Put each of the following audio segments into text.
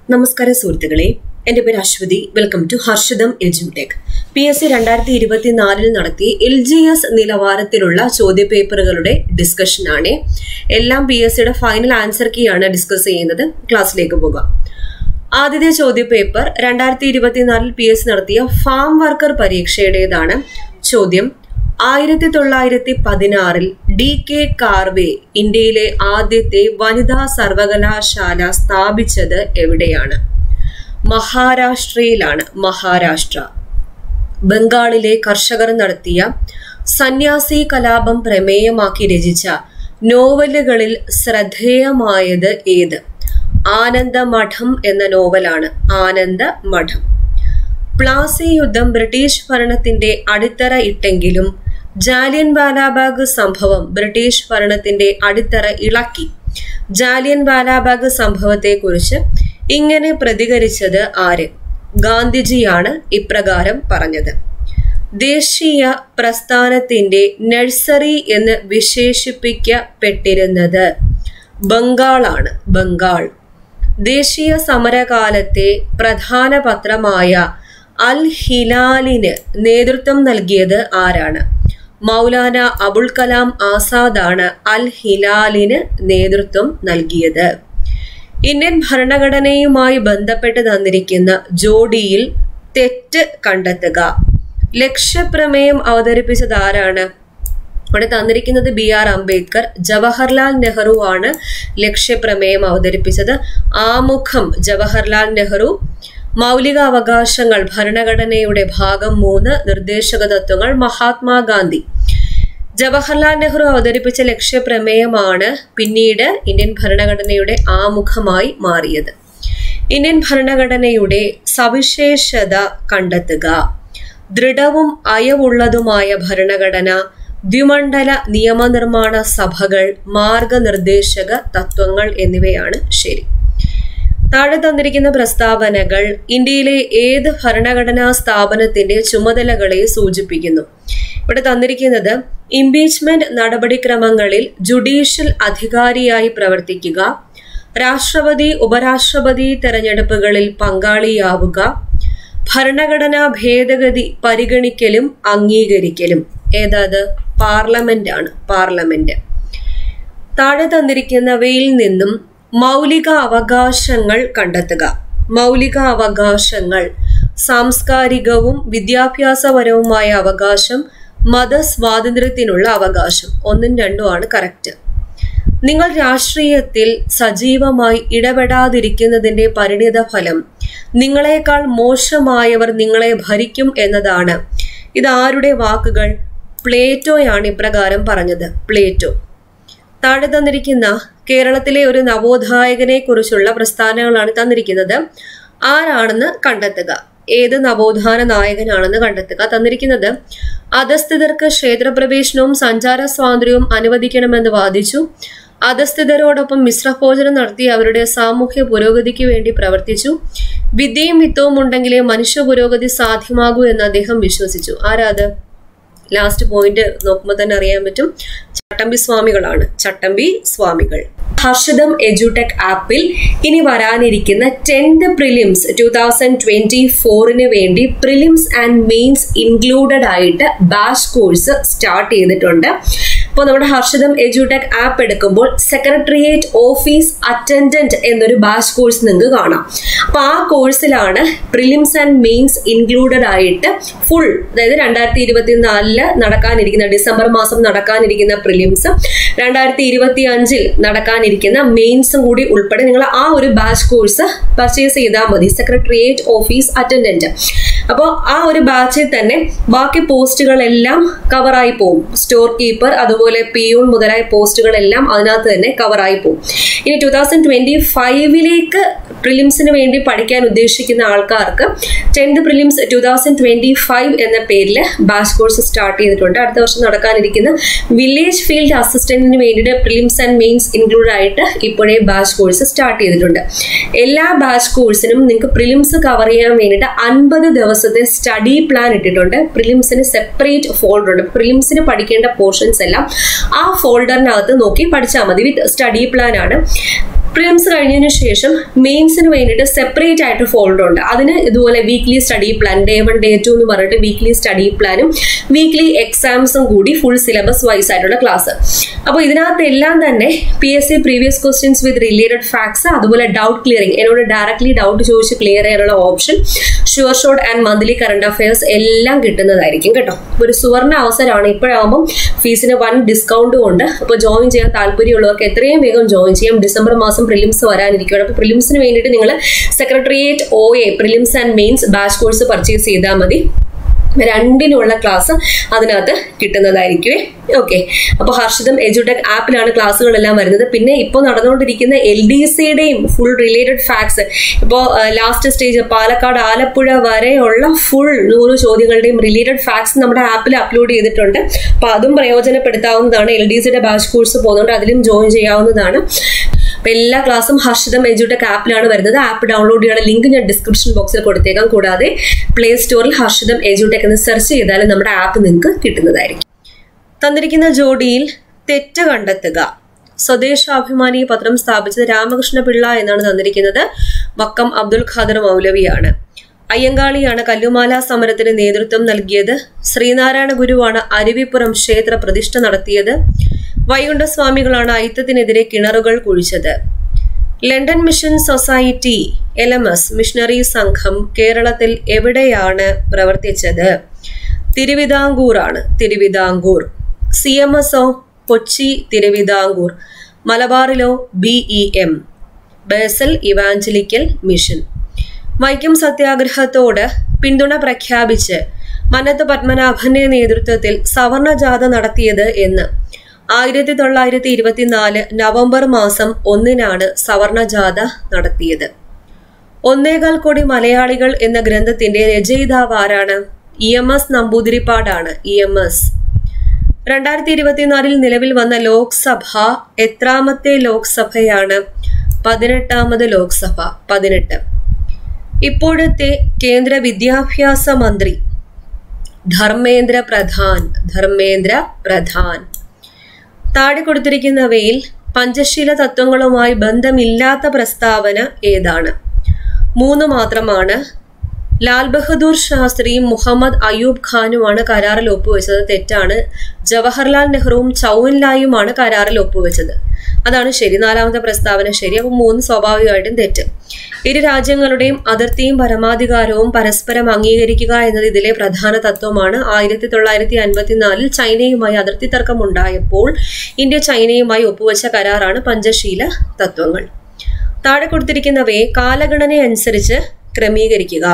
നമസ്കാരം സുഹൃത്തുക്കളെ എന്റെ പേര് അശ്വതി വെൽക്കം ടു ഹർഷിതം എജ്യൂടെക് പി എസ് സി രണ്ടായിരത്തി ഇരുപത്തിനാലിൽ നടത്തിയ എൽ ജി എസ് നിലവാരത്തിലുള്ള ചോദ്യപേപ്പറുകളുടെ ഡിസ്കഷനാണ് എല്ലാം പി എസ് സിയുടെ ഫൈനൽ ആൻസർ കീ ആണ് ഡിസ്കസ് ചെയ്യുന്നത് ക്ലാസ്സിലേക്ക് പോകാം ആദ്യത്തെ ചോദ്യപേപ്പർ രണ്ടായിരത്തി ഇരുപത്തിനാലിൽ പി എസ് നടത്തിയ ഫാം വർക്കർ പരീക്ഷയുടേതാണ് ചോദ്യം ആയിരത്തി തൊള്ളായിരത്തി പതിനാറിൽ ഡി കെ കാർവേ ഇന്ത്യയിലെ ആദ്യത്തെ വനിതാ സർവകലാശാല സ്ഥാപിച്ചത് എവിടെയാണ് മഹാരാഷ്ട്രയിലാണ് മഹാരാഷ്ട്ര ബംഗാളിലെ കർഷകർ നടത്തിയ സന്യാസി കലാപം പ്രമേയമാക്കി രചിച്ച നോവലുകളിൽ ശ്രദ്ധേയമായത് ഏത് ആനന്ദമഠം എന്ന നോവലാണ് ആനന്ദമഠം പ്ലാസി യുദ്ധം ബ്രിട്ടീഷ് ഭരണത്തിന്റെ അടിത്തറ ഇട്ടെങ്കിലും ജാലിയൻ വാലാബാഗ് സംഭവം ബ്രിട്ടീഷ് ഭരണത്തിന്റെ അടിത്തറ ഇളക്കി ജാലിയൻ വാലാബാഗ് സംഭവത്തെക്കുറിച്ച് ഇങ്ങനെ പ്രതികരിച്ചത് ആര് ഗാന്ധിജിയാണ് ഇപ്രകാരം പറഞ്ഞത് ദേശീയ പ്രസ്ഥാനത്തിന്റെ നഴ്സറി എന്ന് വിശേഷിപ്പിക്കപ്പെട്ടിരുന്നത് ബംഗാളാണ് ബംഗാൾ ദേശീയ സമരകാലത്തെ പ്രധാന പത്രമായ അൽ ഹിലാലിന് നേതൃത്വം നൽകിയത് ആരാണ് മൗലാന അബുൽ കലാം ആസാദാണ് അൽ ഹിലാലിന് നേതൃത്വം നൽകിയത് ഇന്ത്യൻ ഭരണഘടനയുമായി ബന്ധപ്പെട്ട് തന്നിരിക്കുന്ന ജോഡിയിൽ തെറ്റ് കണ്ടെത്തുക ലക്ഷ്യപ്രമേയം അവതരിപ്പിച്ചത് ആരാണ് ഇവിടെ തന്നിരിക്കുന്നത് ബി ആർ അംബേദ്കർ ജവഹർലാൽ നെഹ്റു ആണ് ലക്ഷ്യപ്രമേയം അവതരിപ്പിച്ചത് ആമുഖം ജവഹർലാൽ നെഹ്റു മൗലിക അവകാശങ്ങൾ ഭരണഘടനയുടെ ഭാഗം മൂന്ന് നിർദ്ദേശക തത്വങ്ങൾ മഹാത്മാഗാന്ധി ജവഹർലാൽ നെഹ്റു അവതരിപ്പിച്ച ലക്ഷ്യപ്രമേയമാണ് പിന്നീട് ഇന്ത്യൻ ഭരണഘടനയുടെ ആമുഖമായി മാറിയത് ഇന്ത്യൻ ഭരണഘടനയുടെ സവിശേഷത കണ്ടെത്തുക ദൃഢവും അയവുള്ളതുമായ ഭരണഘടന ദ്വിമണ്ഡല നിയമനിർമ്മാണ സഭകൾ മാർഗനിർദ്ദേശക തത്വങ്ങൾ എന്നിവയാണ് ശരി താഴെ തന്നിരിക്കുന്ന പ്രസ്താവനകൾ ഇന്ത്യയിലെ ഏത് ഭരണഘടനാ സ്ഥാപനത്തിന്റെ ചുമതലകളെ സൂചിപ്പിക്കുന്നു ഇവിടെ തന്നിരിക്കുന്നത് ഇംപീച്ച്മെന്റ് നടപടിക്രമങ്ങളിൽ ജുഡീഷ്യൽ അധികാരിയായി പ്രവർത്തിക്കുക രാഷ്ട്രപതി ഉപരാഷ്ട്രപതി തെരഞ്ഞെടുപ്പുകളിൽ പങ്കാളിയാവുക ഭരണഘടനാ ഭേദഗതി പരിഗണിക്കലും അംഗീകരിക്കലും ഏതാത് പാർലമെന്റ് ആണ് പാർലമെന്റ് താഴെ തന്നിരിക്കുന്നവയിൽ നിന്നും മൗലിക അവകാശങ്ങൾ കണ്ടെത്തുക മൗലിക അവകാശങ്ങൾ സാംസ്കാരികവും വിദ്യാഭ്യാസപരവുമായ അവകാശം മതസ്വാതന്ത്ര്യത്തിനുള്ള അവകാശം ഒന്നും രണ്ടും ആണ് കറക്റ്റ് നിങ്ങൾ രാഷ്ട്രീയത്തിൽ സജീവമായി ഇടപെടാതിരിക്കുന്നതിന്റെ പരിണിത ഫലം നിങ്ങളെക്കാൾ മോശമായവർ നിങ്ങളെ ഭരിക്കും എന്നതാണ് ഇതാരുടെ വാക്കുകൾ പ്ലേറ്റോയാണ് ഇപ്രകാരം പറഞ്ഞത് പ്ലേറ്റോ താഴെ തന്നിരിക്കുന്ന കേരളത്തിലെ ഒരു നവോത്ഥായകനെ കുറിച്ചുള്ള പ്രസ്ഥാനങ്ങളാണ് തന്നിരിക്കുന്നത് ആരാണെന്ന് കണ്ടെത്തുക ഏത് നവോത്ഥാന നായകനാണെന്ന് കണ്ടെത്തുക തന്നിരിക്കുന്നത് അധസ്ഥിതർക്ക് ക്ഷേത്രപ്രവേശനവും സഞ്ചാര സ്വാതന്ത്ര്യവും അനുവദിക്കണമെന്ന് വാദിച്ചു അധസ്ഥിതരോടൊപ്പം മിശ്രഭോജനം നടത്തി അവരുടെ സാമൂഹ്യ പുരോഗതിക്ക് വേണ്ടി പ്രവർത്തിച്ചു വിദ്യയും വിത്തവും ഉണ്ടെങ്കിലേ മനുഷ്യ പുരോഗതി സാധ്യമാകൂ എന്ന് അദ്ദേഹം വിശ്വസിച്ചു ആരാത് ലാസ്റ്റ് പോയിന്റ് നോക്കുമ്പോൾ തന്നെ അറിയാൻ പറ്റും ചട്ടമ്പി സ്വാമികളാണ് ചട്ടമ്പി സ്വാമികൾ ഹർഷിതം എജുടെക് ആപ്പിൽ ഇനി വരാനിരിക്കുന്ന tenth prelims two thousand twenty ഫോറിന് വേണ്ടി പ്രിലിംസ് ആൻഡ് മെയിൻസ് ഇൻക്ലൂഡഡ് ആയിട്ട് ബാഷ് കോഴ്സ് സ്റ്റാർട്ട് ചെയ്തിട്ടുണ്ട് അപ്പോൾ നമ്മുടെ ഹർഷിതം എജുടെക് ആപ്പ് എടുക്കുമ്പോൾ സെക്രട്ടേറിയറ്റ് ഓഫീസ് അറ്റൻഡന്റ് എന്നൊരു ബാഷ് കോഴ്സ് നിങ്ങൾക്ക് കാണാം അപ്പൊ ആ കോഴ്സിലാണ് പ്രിലിംസ് ആൻഡ് മെയിൻസ് ഇൻക്ലൂഡഡ് ആയിട്ട് ഫുൾ അതായത് രണ്ടായിരത്തി ഇരുപത്തിനാലില് നടക്കാനിരിക്കുന്ന ഡിസംബർ മാസം നടക്കാനിരിക്കുന്ന പ്രിലിംസ് രണ്ടായിരത്തി ഇരുപത്തി അഞ്ചിൽ നടക്കാനിരിക്കുന്ന മെയിൻസും കൂടി ഉൾപ്പെടെ നിങ്ങൾ ആ ഒരു ബാച്ച് കോഴ്സ് പർച്ചേസ് ചെയ്താൽ മതി സെക്രട്ടേറിയറ്റ് ഓഫീസ് അറ്റൻഡന്റ് അപ്പോൾ ആ ഒരു ബാച്ചിൽ തന്നെ ബാക്കി പോസ്റ്റുകളെല്ലാം കവറായി പോകും സ്റ്റോർ കീപ്പർ അതുപോലെ പിയൂൺ മുതലായ പോസ്റ്റുകളെല്ലാം അതിനകത്ത് തന്നെ കവറായി പോകും ഇനി ടൂ തൗസൻഡ് ട്വന്റി ഫൈവിലേക്ക് പ്രിലിംസിന് വേണ്ടി പഠിക്കാൻ ഉദ്ദേശിക്കുന്ന ആൾക്കാർക്ക് tenth prelims two thousand twenty five എന്ന പേരിൽ ബാച്ച് കോഴ്സ് സ്റ്റാർട്ട് ചെയ്തിട്ടുണ്ട് അടുത്ത വർഷം നടക്കാനിരിക്കുന്ന വില്ലേജ് ഫീൽഡ് അസിസ്റ്റന്റിന് വേണ്ടിയിട്ട് പ്രിലിംസ് ആൻഡ് മെയിൻസ് ഇൻക്ലൂഡ് ആയിട്ട് ഇപ്പോഴേ ബാച്ച് കോഴ്സ് സ്റ്റാർട്ട് ചെയ്തിട്ടുണ്ട് എല്ലാ ബാച്ച് കോഴ്സിനും നിങ്ങൾക്ക് പ്രിലിംസ് കവർ ചെയ്യാൻ വേണ്ടിയിട്ട് അൻപത് ദിവസത്തെ സ്റ്റഡി പ്ലാൻ ഇട്ടിട്ടുണ്ട് പ്രിലിംസിന് സെപ്പറേറ്റ് ഫോൾഡർ ഉണ്ട് പ്രിലിംസിന് പഠിക്കേണ്ട പോർഷൻസ് എല്ലാം ആ ഫോൾഡറിനകത്ത് നോക്കി പഠിച്ചാൽ മതി വിത്ത് സ്റ്റഡി പ്ലാൻ ആണ് പ്രിലിംസ് കഴിഞ്ഞതിന് ശേഷം മെയിൻസിന് വേണ്ടിയിട്ട് സെപ്പറേറ്റ് ആയിട്ട് ഫോൾഡർ ഉണ്ട് അതിന് ഇതുപോലെ weekly study plan day one day two എന്ന് പറഞ്ഞിട്ട് വീക്ക്ലി സ്റ്റഡി പ്ലാനും വീക്ക്ലി എക്സാംസും കൂടി ഫുൾ സിലബസ് വൈസ് ആയിട്ടുള്ള ക്ലാസ് അപ്പോൾ ഇതിനകത്ത് എല്ലാം തന്നെ P S C previous questions with related facts അതുപോലെ ഡൗട്ട് ക്ലിയറിംഗ് എന്നോട് ഡയറക്ട്ലി ഡൗട്ട് ചോദിച്ച് ക്ലിയർ ചെയ്യാനുള്ള option sure short and monthly current affairs എല്ലാം കിട്ടുന്നതായിരിക്കും കേട്ടോ ഒരു സുവർണ അവസരമാണ് ഇപ്പോഴാകുമ്പോൾ ഫീസിന് വൺ ഡിസ്കൗണ്ടും ഉണ്ട് അപ്പോൾ ജോയിൻ ചെയ്യാൻ താല്പര്യമുള്ളവർക്ക് എത്രയും വേഗം ജോയിൻ ചെയ്യാം ഡിസംബർ മാസം പ്രിലിംസ് വരാനിരിക്കുകയാണ് അപ്പോൾ പ്രിലിംസിന് വേണ്ടിയിട്ട് നിങ്ങൾ secretariat O A prelims and mains batch course purchase ചെയ്താൽ മതി രണ്ടിനുള്ള ക്ലാസ് അതിനകത്ത് കിട്ടുന്നതായിരിക്കുമേ ഓക്കെ അപ്പോൾ ഹർഷിതം എജുടെക് ആപ്പിലാണ് ക്ലാസ്സുകളെല്ലാം വരുന്നത് പിന്നെ ഇപ്പോൾ നടന്നുകൊണ്ടിരിക്കുന്ന എൽ ഡി സിയുടെയും ഫുൾ റിലേറ്റഡ് ഫാക്ട്സ് ഇപ്പോൾ ലാസ്റ്റ് സ്റ്റേജ് പാലക്കാട് ആലപ്പുഴ വരെയുള്ള ഫുൾ നൂറ് ചോദ്യങ്ങളുടെയും റിലേറ്റഡ് ഫാക്ട്സ് നമ്മുടെ ആപ്പിൽ അപ്ലോഡ് ചെയ്തിട്ടുണ്ട് അപ്പോൾ അതും പ്രയോജനപ്പെടുത്താവുന്നതാണ് എൽ ഡി സിയുടെ ബാച്ച് കോഴ്സ് പോകുന്നുണ്ട് അതിലും ജോയിൻ ചെയ്യാവുന്നതാണ് അപ്പോൾ എല്ലാ ക്ലാസ്സും ഹർഷിതം എജുടെക് ആപ്പിലാണ് വരുന്നത് ആപ്പ് ഡൗൺലോഡ് ചെയ്യാനുള്ള ലിങ്ക് ഞാൻ ഡിസ്ക്രിപ്ഷൻ ബോക്സിൽ കൊടുത്തേക്കാം കൂടാതെ പ്ലേ സ്റ്റോറിൽ ഹർഷിതം എജുടെക് എന്ന് സെർച്ച് ചെയ്താൽ നമ്മുടെ ആപ്പ് നിങ്ങൾക്ക് കിട്ടുന്നതായിരിക്കും തന്നിരിക്കുന്ന ജോഡിയിൽ തെറ്റ് കണ്ടെത്തുക സ്വദേശാഭിമാനി പത്രം സ്ഥാപിച്ചത് രാമകൃഷ്ണ പിള്ള എന്നാണ് തന്നിരിക്കുന്നത് വക്കം അബ്ദുൽ ഖാദർ മൗലവിയാണ് അയ്യങ്കാളിയാണ് കല്ലുമാല സമരത്തിന് നേതൃത്വം നൽകിയത് ശ്രീനാരായണ ഗുരുവാണ് അരുവിപ്പുറം ക്ഷേത്ര പ്രതിഷ്ഠ നടത്തിയത് വൈകുണ്ഠസ്വാമികളാണ് അയിത്തത്തിനെതിരെ കിണറുകൾ കുഴിച്ചത് London mission society L M S missionary സംഘം കേരളത്തിൽ എവിടെയാണ് പ്രവർത്തിച്ചത് തിരുവിതാംകൂർ ആണ് തിരുവിതാംകൂർ സി എം എസ് ഒ കൊച്ചി തിരുവിതാംകൂർ മലബാറിലോ B E M Basel evangelical mission Vaikom സത്യാഗ്രഹത്തോട് പിന്തുണ പ്രഖ്യാപിച്ച് മന്നത്ത് പത്മനാഭന്റെ നേതൃത്വത്തിൽ സവർണ ജാഥ നടത്തിയത് എന്ന് ആയിരത്തി തൊള്ളായിരത്തി ഇരുപത്തിനാല് നവംബർ മാസം ഒന്നിനാണ് സവർണ ജാഥ നടത്തിയത് ഒന്നേകാൽ കോടി മലയാളികൾ എന്ന ഗ്രന്ഥത്തിന്റെ രചയിതാവ് ആരാണ് ഇ എം എസ് നമ്പൂതിരിപ്പാടാണ് ഇ എം എസ് രണ്ടായിരത്തി ഇരുപത്തിനാലിൽ നിലവിൽ വന്ന ലോക്സഭ എത്രാമത്തെ ലോക്സഭയാണ് പതിനെട്ടാമത് ലോക്സഭ പതിനെട്ട് ഇപ്പോഴത്തെ കേന്ദ്ര വിദ്യാഭ്യാസ മന്ത്രി ധർമ്മേന്ദ്ര പ്രധാൻ ധർമ്മേന്ദ്ര പ്രധാൻ താഴെ കൊടുത്തിരിക്കുന്നവയിൽ പഞ്ചശീല തത്വങ്ങളുമായി ബന്ധമില്ലാത്ത പ്രസ്താവന ഏതാണ് മൂന്ന് മാത്രമാണ് ലാൽ ബഹദൂർ ശാസ്ത്രിയും മുഹമ്മദ് അയൂബ് ഖാനുമാണ് കരാറിൽ ഒപ്പുവെച്ചത് തെറ്റാണ് ജവഹർലാൽ നെഹ്റുവും ചൌൻലായുമാണ് കരാറിൽ ഒപ്പുവെച്ചത് അതാണ് ശരി നാലാമത്തെ പ്രസ്താവന ശരി അപ്പോൾ മൂന്ന് സ്വാഭാവികമായിട്ടും തെറ്റ് ഇരു രാജ്യങ്ങളുടെയും അതിർത്തിയും പരമാധികാരവും പരസ്പരം അംഗീകരിക്കുക എന്നത് ഇതിലെ പ്രധാന തത്വമാണ് ആയിരത്തി തൊള്ളായിരത്തി അൻപത്തിനാലിൽ ചൈനയുമായി അതിർത്തി തർക്കം ഉണ്ടായപ്പോൾ ഇന്ത്യ ചൈനയുമായി ഒപ്പുവെച്ച കരാറാണ് പഞ്ചശീല തത്വങ്ങൾ താഴെ കൊടുത്തിരിക്കുന്നവയെ കാലഗണനയനുസരിച്ച് ക്രമീകരിക്കുക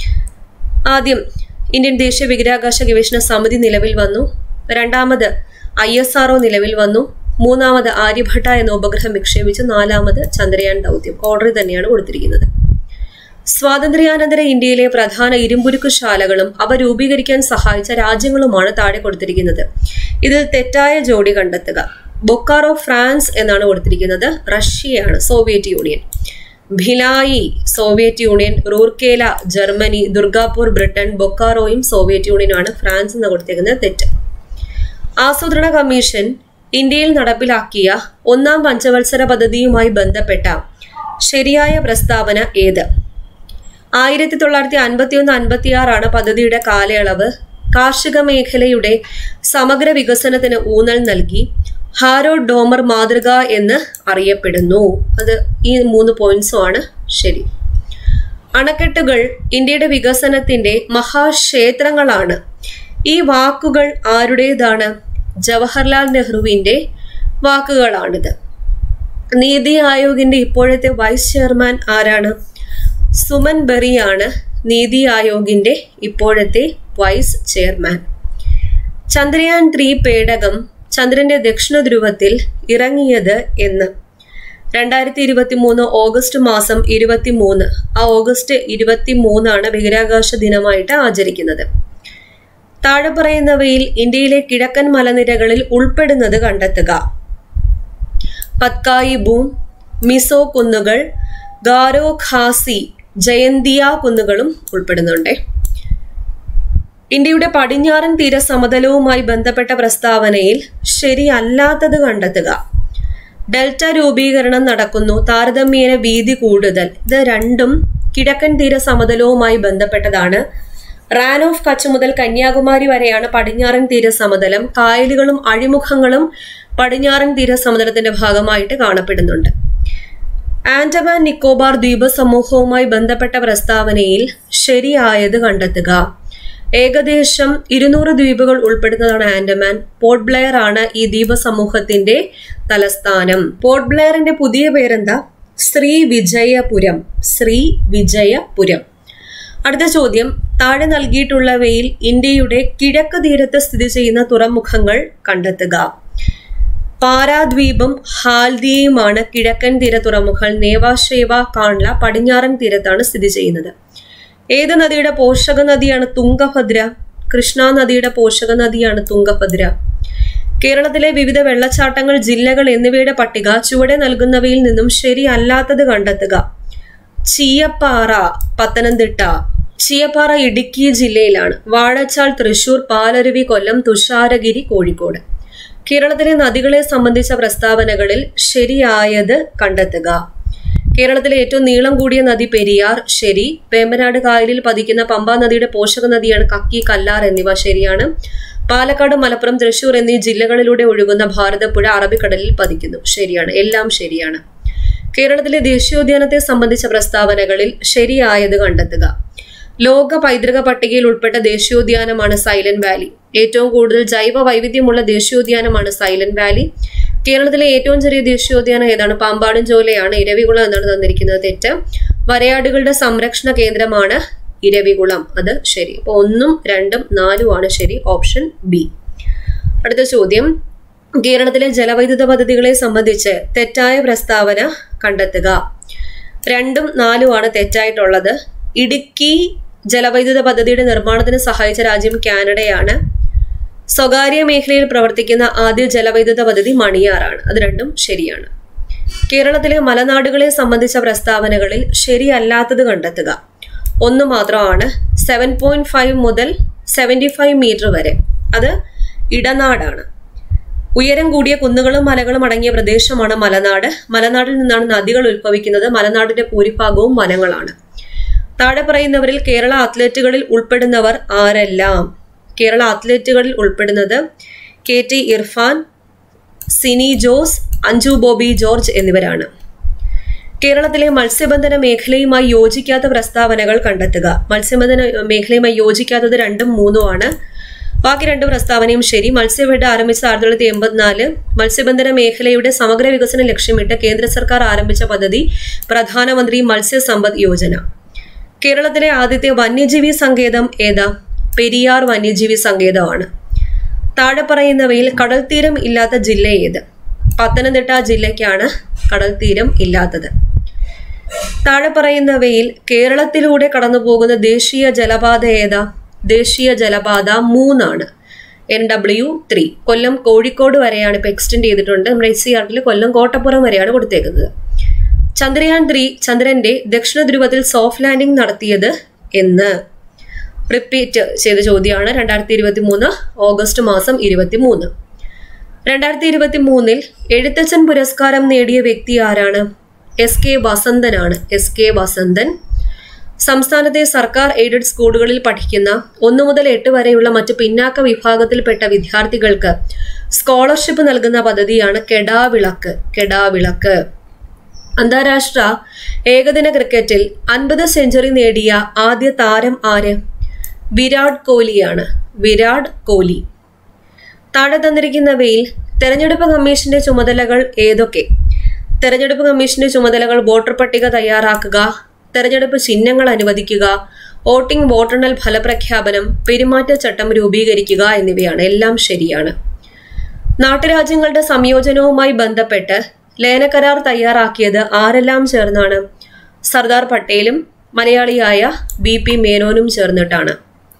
ആദ്യം ഇന്ത്യൻ ദേശീയ ബഹിരാകാശ ഗവേഷണ സമിതി നിലവിൽ വന്നു രണ്ടാമത് ഐ എസ് ആർഒ നിലവിൽ വന്നു മൂന്നാമത് ആര്യഭട്ട എന്ന ഉപഗ്രഹം വിക്ഷേപിച്ചു നാലാമത് ചന്ദ്രയാൻ ദൗത്യം ഓർഡർ തന്നെയാണ് കൊടുത്തിരിക്കുന്നത് സ്വാതന്ത്ര്യാനന്തര ഇന്ത്യയിലെ പ്രധാന ഇരുമ്പുരുക്ക് ശാലകളും അവ രൂപീകരിക്കാൻ സഹായിച്ച രാജ്യങ്ങളുമാണ് താഴെ കൊടുത്തിരിക്കുന്നത് ഇതിൽ തെറ്റായ ജോഡി കണ്ടെത്തുക ബൊക്കാറോ ഫ്രാൻസ് എന്നാണ് കൊടുത്തിരിക്കുന്നത് റഷ്യയാണ് Soviet union Bhilai Soviet union Rourkela Germany Durgapur Britain ബൊക്കാറോയും സോവിയറ്റ് യൂണിയനുമാണ് ഫ്രാൻസ് എന്ന് കൊടുത്തിരിക്കുന്നത് തെറ്റ് ആസൂത്രണ കമ്മീഷൻ ഇന്ത്യയിൽ നടപ്പിലാക്കിയ ഒന്നാം പഞ്ചവത്സര പദ്ധതിയുമായി ബന്ധപ്പെട്ട ശരിയായ പ്രസ്താവന ഏത് ആയിരത്തി തൊള്ളായിരത്തി അൻപത്തി ഒന്ന് അൻപത്തിയാറാണ് പദ്ധതിയുടെ കാലയളവ് കാർഷിക മേഖലയുടെ സമഗ്ര വികസനത്തിന് ഊന്നൽ നൽകി ഹാരോ ഡോമർ മാതൃക എന്ന് അറിയപ്പെടുന്നു അത് ഈ മൂന്ന് പോയിന്റ്സും ആണ് ശരി അണക്കെട്ടുകൾ ഇന്ത്യയുടെ വികസനത്തിന്റെ മഹാക്ഷേത്രങ്ങളാണ് ഈ വാക്കുകൾ ആരുടേതാണ് ജവഹർലാൽ നെഹ്റുവിന്റെ വാക്കുകളാണിത് നീതി ആയോഗിന്റെ ഇപ്പോഴത്തെ വൈസ് ചെയർമാൻ ആരാണ് സുമൻ ബെറിയാണ് നീതി ആയോഗിന്റെ ഇപ്പോഴത്തെ വൈസ് ചെയർമാൻ ചന്ദ്രയാൻ ത്രീ പേടകം ചന്ദ്രന്റെ ദക്ഷിണ ധ്രുവത്തിൽ ഇറങ്ങിയത് എന്ന് രണ്ടായിരത്തി ഇരുപത്തി മൂന്ന് ഓഗസ്റ്റ് മാസം ഇരുപത്തി മൂന്ന് ആ ഓഗസ്റ്റ് ഇരുപത്തി മൂന്നാണ് ബഹിരാകാശ ദിനമായിട്ട് ആചരിക്കുന്നത് താഴെ പറയുന്നവയിൽ ഇന്ത്യയിലെ കിഴക്കൻ മലനിരകളിൽ ഉൾപ്പെടുന്നത് കണ്ടെത്തുക പത്കായി ബൂം മിസോ കുന്നുകൾ ഗാരോ ഖാസി ജയന്തിയ കുന്നുകളും ഉൾപ്പെടുന്നുണ്ട് ഇന്ത്യയുടെ പടിഞ്ഞാറൻ തീര സമതലവുമായി ബന്ധപ്പെട്ട പ്രസ്താവനയിൽ ശരിയല്ലാത്തത് കണ്ടെത്തുക ഡെൽറ്റ രൂപീകരണം നടക്കുന്നു താരതമ്യേന വീതി കൂടുതൽ ഇത് രണ്ടും കിഴക്കൻ തീര സമതലവുമായി ബന്ധപ്പെട്ടതാണ് റാൻ ഓഫ് കച്ച് മുതൽ കന്യാകുമാരി വരെയാണ് പടിഞ്ഞാറൻ തീര സമതലം കായലുകളും അഴിമുഖങ്ങളും പടിഞ്ഞാറൻ തീര സമതലത്തിന്റെ ഭാഗമായിട്ട് കാണപ്പെടുന്നുണ്ട് ആൻഡമാൻ നിക്കോബാർ ദ്വീപ സമൂഹവുമായി ബന്ധപ്പെട്ട പ്രസ്താവനയിൽ ശരിയായത് കണ്ടെത്തുക ഏകദേശം ഇരുന്നൂറ് ദ്വീപുകൾ ഉൾപ്പെടുന്നതാണ് ആൻഡമാൻ പോർട്ട് ബ്ലെയർ ആണ് ഈ ദ്വീപ സമൂഹത്തിന്റെ തലസ്ഥാനം പോർട്ട് ബ്ലെയറിന്റെ പുതിയ പേരെന്താ ശ്രീ വിജയപുരം ശ്രീ വിജയപുരം അടുത്ത ചോദ്യം താഴെ നൽകിയിട്ടുള്ളവയിൽ ഇന്ത്യയുടെ കിഴക്ക് തീരത്ത് സ്ഥിതി ചെയ്യുന്ന തുറമുഖങ്ങൾ കണ്ടെത്തുക പാരാദ്വീപും ഹാൽദിയുമാണ് കിഴക്കൻ തീര തുറമുഖങ്ങൾ നേവാശേവ കാൺല പടിഞ്ഞാറൻ തീരത്താണ് സ്ഥിതി ചെയ്യുന്നത് ഏത് നദിയുടെ പോഷക നദിയാണ് തുംഗഭദ്ര കൃഷ്ണ നദിയുടെ പോഷക നദിയാണ് തുംഗഭദ്ര കേരളത്തിലെ വിവിധ വെള്ളച്ചാട്ടങ്ങൾ ജില്ലകൾ എന്നിവയുടെ പട്ടിക ചുവടെ നൽകുന്നവയിൽ നിന്നും ശരിയല്ലാത്തത് കണ്ടെത്തുക ചീയപ്പാറ പത്തനംതിട്ട ചീയപ്പാറ ഇടുക്കി ജില്ലയിലാണ് വാഴച്ചാൽ തൃശൂർ പാലരുവി കൊല്ലം തുഷാരഗിരി കോഴിക്കോട് കേരളത്തിലെ നദികളെ സംബന്ധിച്ച പ്രസ്താവനകളിൽ ശരിയായത് കണ്ടെത്തുക കേരളത്തിലെ ഏറ്റവും നീളം കൂടിയ നദി പെരിയാർ ശരി വേമ്പനാട് കായലിൽ പതിക്കുന്ന പമ്പാ നദിയുടെ പോഷക നദിയാണ് കക്കി കല്ലാർ എന്നിവ ശരിയാണ് പാലക്കാട് മലപ്പുറം തൃശൂർ എന്നീ ജില്ലകളിലൂടെ ഒഴുകുന്ന ഭാരതപ്പുഴ അറബിക്കടലിൽ പതിക്കുന്നു ശരിയാണ് എല്ലാം ശരിയാണ് കേരളത്തിലെ ദേശീയോദ്യാനത്തെ സംബന്ധിച്ച പ്രസ്താവനകളിൽ ശരിയായത് കണ്ടെത്തുക ലോക പൈതൃക പട്ടികയിൽ ഉൾപ്പെട്ട ദേശീയോദ്യാനമാണ് സൈലന്റ് വാലി ഏറ്റവും കൂടുതൽ ജൈവ വൈവിധ്യമുള്ള ദേശീയോദ്യാനമാണ് സൈലന്റ് വാലി കേരളത്തിലെ ഏറ്റവും ചെറിയ ദേശീയോദ്യാനം ഏതാണ് പാമ്പാടും ചോലയാണ് ഇരവികുളം എന്നാണ് തന്നിരിക്കുന്നത് തെറ്റ് വരയാടുകളുടെ സംരക്ഷണ കേന്ദ്രമാണ് ഇരവികുളം അത് ശരി അപ്പൊ ഒന്നും രണ്ടും നാലും ആണ് ശരി ഓപ്ഷൻ ബി അടുത്ത ചോദ്യം കേരളത്തിലെ ജലവൈദ്യുത പദ്ധതികളെ സംബന്ധിച്ച് തെറ്റായ പ്രസ്താവന കണ്ടെത്തുക രണ്ടും നാലുമാണ് തെറ്റായിട്ടുള്ളത് ഇടുക്കി ജലവൈദ്യുത പദ്ധതിയുടെ നിർമ്മാണത്തിന് സഹായിച്ച രാജ്യം കാനഡയാണ് സ്വകാര്യ മേഖലയിൽ പ്രവർത്തിക്കുന്ന ആദ്യ ജലവൈദ്യുത പദ്ധതി മണിയാറാണ് അത് രണ്ടും ശരിയാണ് കേരളത്തിലെ മലനാടുകളെ സംബന്ധിച്ച പ്രസ്താവനകളിൽ ശരിയല്ലാത്തത് കണ്ടെത്തുക ഒന്ന് മാത്രമാണ് സെവൻ പോയിന്റ് ഫൈവ് മുതൽ സെവൻറ്റി ഫൈവ് മീറ്റർ വരെ അത് ഇടനാടാണ് ഉയരം കൂടിയ കുന്നുകളും മലകളും അടങ്ങിയ പ്രദേശമാണ് മലനാട് മലനാടിൽ നിന്നാണ് നദികൾ ഉത്ഭവിക്കുന്നത് മലനാടിന്റെ ഭൂരിഭാഗവും വനങ്ങളാണ് താഴെ പറയുന്നവരിൽ കേരള അത്ലറ്റുകളിൽ ഉൾപ്പെടുന്നവർ ആരെല്ലാം കേരള അത്ലറ്റുകളിൽ ഉൾപ്പെടുന്നത് കെ ടി ഇർഫാൻ സിനി ജോസ് അഞ്ജു ബോബി ജോർജ് എന്നിവരാണ് കേരളത്തിലെ മത്സ്യബന്ധന മേഖലയുമായി യോജിക്കാത്ത പ്രസ്താവനകൾ കണ്ടെത്തുക മത്സ്യബന്ധന മേഖലയുമായി യോജിക്കാത്തത് രണ്ടും മൂന്നുമാണ് ബാക്കി രണ്ട് പ്രസ്താവനയും ശരി മത്സ്യബെഡ് ആരംഭിച്ച ആയിരത്തി തൊള്ളായിരത്തി എൺപത്തിനാല് മത്സ്യബന്ധന മേഖലയുടെ സമഗ്ര വികസനം ലക്ഷ്യമിട്ട് കേന്ദ്ര സർക്കാർ ആരംഭിച്ച പദ്ധതി പ്രധാനമന്ത്രി മത്സ്യസമ്പദ് യോജന കേരളത്തിലെ ആദ്യത്തെ വന്യജീവി സങ്കേതം ഏതാ പെരിയാർ വന്യജീവി സങ്കേതമാണ് താഴെ പറയുന്നവയിൽ കടൽ തീരം ഇല്ലാത്ത ജില്ല ഏത് പത്തനംതിട്ട ജില്ലയ്ക്കാണ് കടൽ തീരം ഇല്ലാത്തത് താഴെ പറയുന്നവയിൽ കേരളത്തിലൂടെ കടന്നുപോകുന്ന ദേശീയ ജലപാത ഏതാ ദേശീയ ജലപാത മൂന്നാണ് N W three Kollam Kozhikode വരെയാണ് ഇപ്പൊ എക്സ്റ്റെൻഡ് ചെയ്തിട്ടുണ്ട് നമ്മുടെ എസ് സി ആർട്ടിൽ കൊല്ലം കോട്ടപ്പുറം വരെയാണ് കൊടുത്തേക്കുന്നത് ചന്ദ്രയാൻ ത്രീ ചന്ദ്രന്റെ ദക്ഷിണ ധ്രുവത്തിൽ സോഫ്റ്റ് ലാൻഡിംഗ് നടത്തിയത് എന്ന് റിപ്പീറ്റ് ചെയ്ത ചോദ്യമാണ് രണ്ടായിരത്തി ഇരുപത്തി മൂന്ന് ഓഗസ്റ്റ് മാസം ഇരുപത്തി മൂന്ന് രണ്ടായിരത്തി ഇരുപത്തി മൂന്നിൽ എഴുത്തച്ഛൻ പുരസ്കാരം നേടിയ വ്യക്തി ആരാണ് എസ് കെ വസന്തനാണ് എസ് കെ വസന്തൻ സംസ്ഥാനത്തെ സർക്കാർ എയ്ഡഡ് സ്കൂളുകളിൽ പഠിക്കുന്ന ഒന്നു മുതൽ എട്ട് വരെയുള്ള മറ്റ് പിന്നാക്ക വിഭാഗത്തിൽപ്പെട്ട വിദ്യാർത്ഥികൾക്ക് സ്കോളർഷിപ്പ് നൽകുന്ന പദ്ധതിയാണ് കെടാവിളക്ക് കെടാവിളക്ക് അന്താരാഷ്ട്ര ഏകദിന ക്രിക്കറ്റിൽ അൻപത് സെഞ്ചുറി നേടിയ ആദ്യ താരം ആര് വിരാട് കോഹ്ലിയാണ് വിരാട് കോഹ്ലി താഴെ തന്നിരിക്കുന്നവയിൽ തെരഞ്ഞെടുപ്പ് കമ്മീഷന്റെ ചുമതലകൾ ഏതൊക്കെ തെരഞ്ഞെടുപ്പ് കമ്മീഷന്റെ ചുമതലകൾ വോട്ടർ പട്ടിക തയ്യാറാക്കുക തെരഞ്ഞെടുപ്പ് ചിഹ്നങ്ങൾ അനുവദിക്കുക വോട്ടിംഗ് വോട്ടെണ്ണൽ ഫലപ്രഖ്യാപനം പെരുമാറ്റച്ചട്ടം രൂപീകരിക്കുക എന്നിവയാണ് എല്ലാം ശരിയാണ് നാട്ടുരാജ്യങ്ങളുടെ സംയോജനവുമായി ബന്ധപ്പെട്ട് ലയനക്കരാർ തയ്യാറാക്കിയത് ആരെല്ലാം ചേർന്നാണ് സർദാർ പട്ടേലും മലയാളിയായ ബി പി മേനോനും ചേർന്നിട്ടാണ്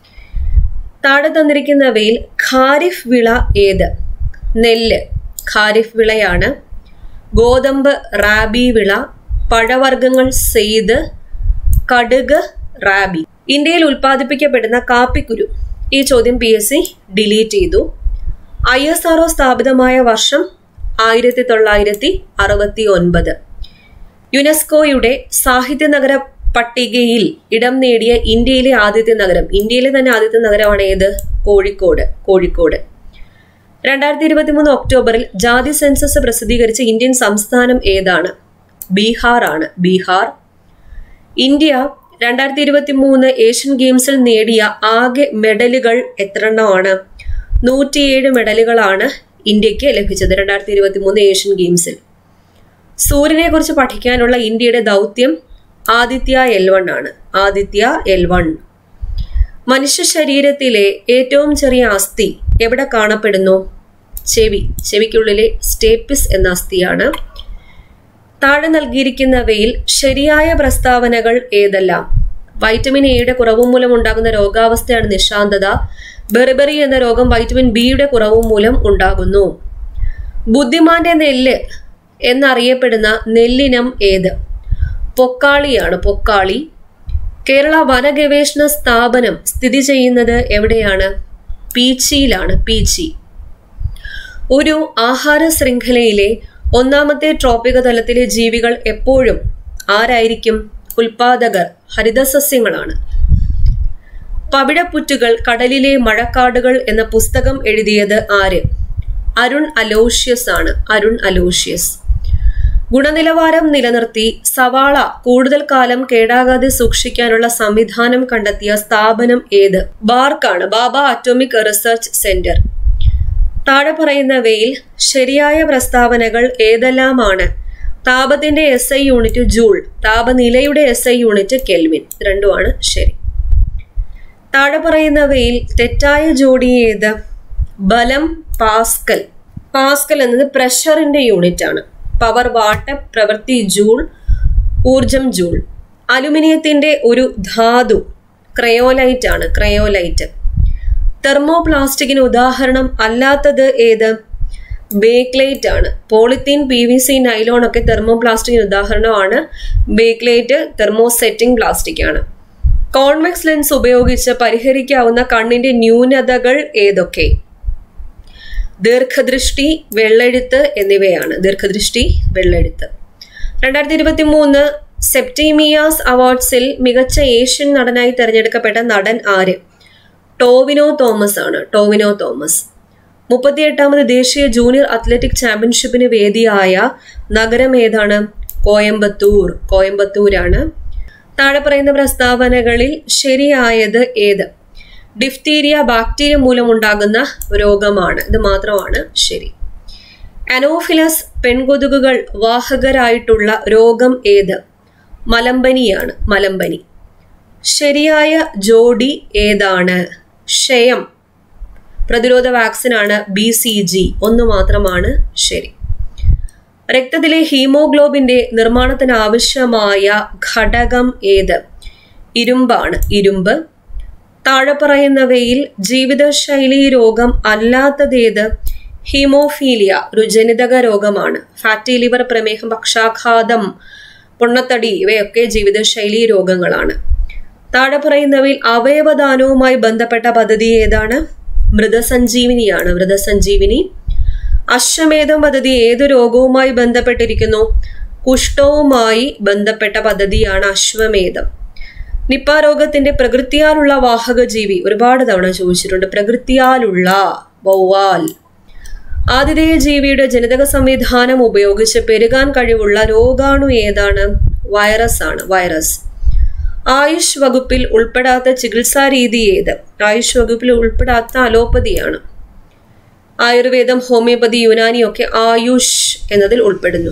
താഴെ തന്നിരിക്കുന്നവയിൽ ഖാരിഫ് വിള ഏത് നെല്ല് ഖാരിഫ് വിളയാണ് ഗോതമ്പ് റാബി വിള പഴവർഗ്ഗങ്ങൾ സെയ്ത് കടുക് റാബി ഇന്ത്യയിൽ ഉൽപ്പാദിപ്പിക്കപ്പെടുന്ന കാപ്പിക്കുരു ഈ ചോദ്യം പി എസ് സി ഡിലീറ്റ് ചെയ്തു ഐ എസ് ആർഒ സ്ഥാപിതമായ വർഷം ആയിരത്തി തൊള്ളായിരത്തി അറുപത്തി ഒൻപത് യുനെസ്കോയുടെ സാഹിത്യ നഗര പട്ടികയിൽ ഇടം നേടിയ ഇന്ത്യയിലെ ആദ്യത്തെ നഗരം ഇന്ത്യയിലെ തന്നെ ആദ്യത്തെ നഗരമാണ് ഏത് കോഴിക്കോട് കോഴിക്കോട് രണ്ടായിരത്തി ഇരുപത്തി മൂന്ന് ഒക്ടോബറിൽ ജാതി സെൻസസ് പ്രസിദ്ധീകരിച്ച ഇന്ത്യൻ സംസ്ഥാനം ഏതാണ് ബീഹാർ ആണ് ബീഹാർ ഇന്ത്യ രണ്ടായിരത്തി ഇരുപത്തി മൂന്ന് ഏഷ്യൻ ഗെയിംസിൽ നേടിയ ആകെ മെഡലുകൾ എത്രണ്ണമാണ് നൂറ്റിയേഴ് മെഡലുകളാണ് ഇന്ത്യക്ക് ലഭിച്ചത് രണ്ടായിരത്തി ഇരുപത്തി മൂന്ന് ഏഷ്യൻ ഗെയിംസിൽ സൂര്യനെ കുറിച്ച് പഠിക്കാനുള്ള ഇന്ത്യയുടെ ദൗത്യം ആദിത്യ എൽ വൺ ആണ് ആദിത്യ എൽ വൺ മനുഷ്യ ശരീരത്തിലെ ഏറ്റവും ചെറിയ അസ്ഥി എവിടെ കാണപ്പെടുന്നു ചെവി ചെവിക്കുള്ളിലെ സ്റ്റേപ്പിസ് എന്ന അസ്ഥിയാണ് താഴെ നൽകിയിരിക്കുന്നവയിൽ ശരിയായ പ്രസ്താവനകൾ ഏതെല്ലാം വൈറ്റമിൻ എയുടെ കുറവ് മൂലം ഉണ്ടാകുന്ന രോഗാവസ്ഥയാണ് നിശാന്തത ബെറിബറി എന്ന രോഗം വൈറ്റമിൻ ബിയുടെ കുറവ് മൂലം ഉണ്ടാകുന്നു ബുദ്ധിമാന്റെ നെല്ല് എന്നറിയപ്പെടുന്ന നെല്ലിനം ഏത് പൊക്കാളിയാണ് പൊക്കാളി കേരള വനഗവേഷണ സ്ഥാപനം സ്ഥിതി ചെയ്യുന്നത് എവിടെയാണ് പീച്ചിയിലാണ് പീച്ചി ഒരു ആഹാര ശൃംഖലയിലെ ഒന്നാമത്തെ ട്രോപ്പിക തലത്തിലെ ജീവികൾ എപ്പോഴും ആരായിരിക്കും ഉൽപാദകർ ഹരിതസസ്യങ്ങളാണ് പവിഴപ്പുറ്റുകൾ കടലിലെ മഴക്കാടുകൾ എന്ന പുസ്തകം എഴുതിയത് ആര് അരുൺ അലോഷ്യസ് ആണ് അരുൺ അലോഷ്യസ് ഗുണനിലവാരം നിലനിർത്തി സവാള കൂടുതൽ കാലം കേടാകാതെ സൂക്ഷിക്കാനുള്ള സംവിധാനം കണ്ടെത്തിയ സ്ഥാപനം ഏത് ബാർക്കാണ് ബാബ അറ്റോമിക് റിസർച്ച് സെന്റർ താഴെ പറയുന്നവയിൽ ശരിയായ പ്രസ്താവനകൾ ഏതെല്ലാമാണ് താപത്തിന്റെ എസ് ഐ യൂണിറ്റ് ജൂൾ താപനിലയുടെ എസ് ഐ യൂണിറ്റ് കെൽവിൻ രണ്ടുമാണ് ശരി താഴെ പറയുന്നവയിൽ തെറ്റായ ജോഡി ഏത് ബലം പാസ്കൽ പാസ്കൽ എന്നത് പ്രഷറിന്റെ യൂണിറ്റ് ആണ് പവർ വാട്ട് പ്രവൃത്തി ജൂൾ ഊർജം ജൂൾ അലുമിനിയത്തിന്റെ ഒരു ധാതു ക്രയോലൈറ്റ് ആണ് ക്രയോലൈറ്റ് തെർമോപ്ലാസ്റ്റിക്കിന് ഉദാഹരണം അല്ലാത്തത് ഏത് ബേക്ക്ലൈറ്റ് ആണ് polythene P V C nylon ഒക്കെ തെർമോപ്ലാസ്റ്റിക്കിന് ഉദാഹരണമാണ് ബേക്ക്ലൈറ്റ് തെർമോസെറ്റിംഗ് പ്ലാസ്റ്റിക് ആണ് കോൺവെക്സ് ലെൻസ് ഉപയോഗിച്ച് പരിഹരിക്കാവുന്ന കണ്ണിന്റെ ന്യൂനതകൾ ഏതൊക്കെ ദീർഘദൃഷ്ടി വെള്ളെഴുത്ത് എന്നിവയാണ് ദീർഘദൃഷ്ടി വെള്ളെഴുത്ത് രണ്ടായിരത്തി ഇരുപത്തി മൂന്ന് സെപ്റ്റീമിയാസ് അവാർഡ്സിൽ മികച്ച ഏഷ്യൻ നടനായി തെരഞ്ഞെടുക്കപ്പെട്ട നടൻ ആര് ടോവിനോ തോമസ് ആണ് ടോവിനോ തോമസ് മുപ്പത്തിയെട്ടാമത് ദേശീയ ജൂനിയർ അത്ലറ്റിക് ചാമ്പ്യൻഷിപ്പിന് വേദിയായ നഗരം ഏതാണ് കോയമ്പത്തൂർ കോയമ്പത്തൂരാണ് താഴെ പറയുന്ന പ്രസ്താവനകളിൽ ശരിയായത് ഏത് ഡിഫ്തീരിയ ബാക്ടീരിയ മൂലമുണ്ടാകുന്ന രോഗമാണ് ഇത് മാത്രമാണ് ശരി അനോഫിലസ് പെൺകൊതുകുകൾ വാഹകരായിട്ടുള്ള രോഗം ഏത് മലമ്പനിയാണ് മലമ്പനി ശരിയായ ജോഡി ഏതാണ് ക്ഷയം പ്രതിരോധ വാക്സിനാണ് ബി സി ജി ഒന്ന് മാത്രമാണ് ശരി രക്തത്തിലെ ഹീമോഗ്ലോബിന്റെ നിർമ്മാണത്തിന് ആവശ്യമായ ഘടകം ഏത് ഇരുമ്പാണ് ഇരുമ്പ് താഴെ പറയുന്നവയിൽ ജീവിതശൈലി രോഗം അല്ലാത്തതേത് ഹീമോഫീലിയ ഒരു ജനിതക രോഗമാണ് ഫാറ്റി ലിവർ പ്രമേഹം പക്ഷാഘാതം പൊണ്ണത്തടി ഇവയൊക്കെ ജീവിതശൈലി രോഗങ്ങളാണ് താഴെ പറയുന്നവയിൽ അവയവദാനവുമായി ബന്ധപ്പെട്ട പദ്ധതി ഏതാണ് മൃതസഞ്ജീവിനിയാണ് മൃതസഞ്ജീവിനി അശ്വമേധം പദ്ധതി ഏത് രോഗവുമായി ബന്ധപ്പെട്ടിരിക്കുന്നു കുഷ്ഠവുമായി ബന്ധപ്പെട്ട പദ്ധതിയാണ് അശ്വമേധം നിപ്പ രോഗത്തിന്റെ പ്രകൃതിയാലുള്ള വാഹക ജീവി ഒരുപാട് തവണ ചോദിച്ചിട്ടുണ്ട് പ്രകൃതിയാലുള്ള വവ്വാൽ ആതിഥേയ ജീവിയുടെ ജനിതക സംവിധാനം ഉപയോഗിച്ച് പെരുകാൻ കഴിവുള്ള രോഗാണു ഏതാണ് വൈറസ് ആണ് വൈറസ് ആയുഷ് വകുപ്പിൽ ഉൾപ്പെടാത്ത ചികിത്സാ രീതി ഏത് ആയുഷ് വകുപ്പിൽ ഉൾപ്പെടാത്ത അലോപ്പതിയാണ് ആയുർവേദം ഹോമിയോപ്പതി യുനാനി ഒക്കെ ആയുഷ് എന്നതിൽ ഉൾപ്പെടുന്നു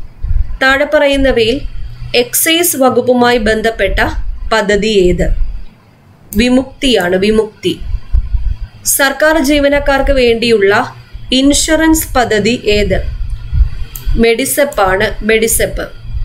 താഴെ പറയുന്നവയിൽ എക്സൈസ് വകുപ്പുമായി ബന്ധപ്പെട്ട പദ്ധതി ഏത് വിമുക്തിയാണ് വിമുക്തി സർക്കാർ ജീവനക്കാർക്ക് വേണ്ടിയുള്ള ഇൻഷുറൻസ് പദ്ധതി ഏത് മെഡിസെപ്പാണ് മെഡിസെപ്പ്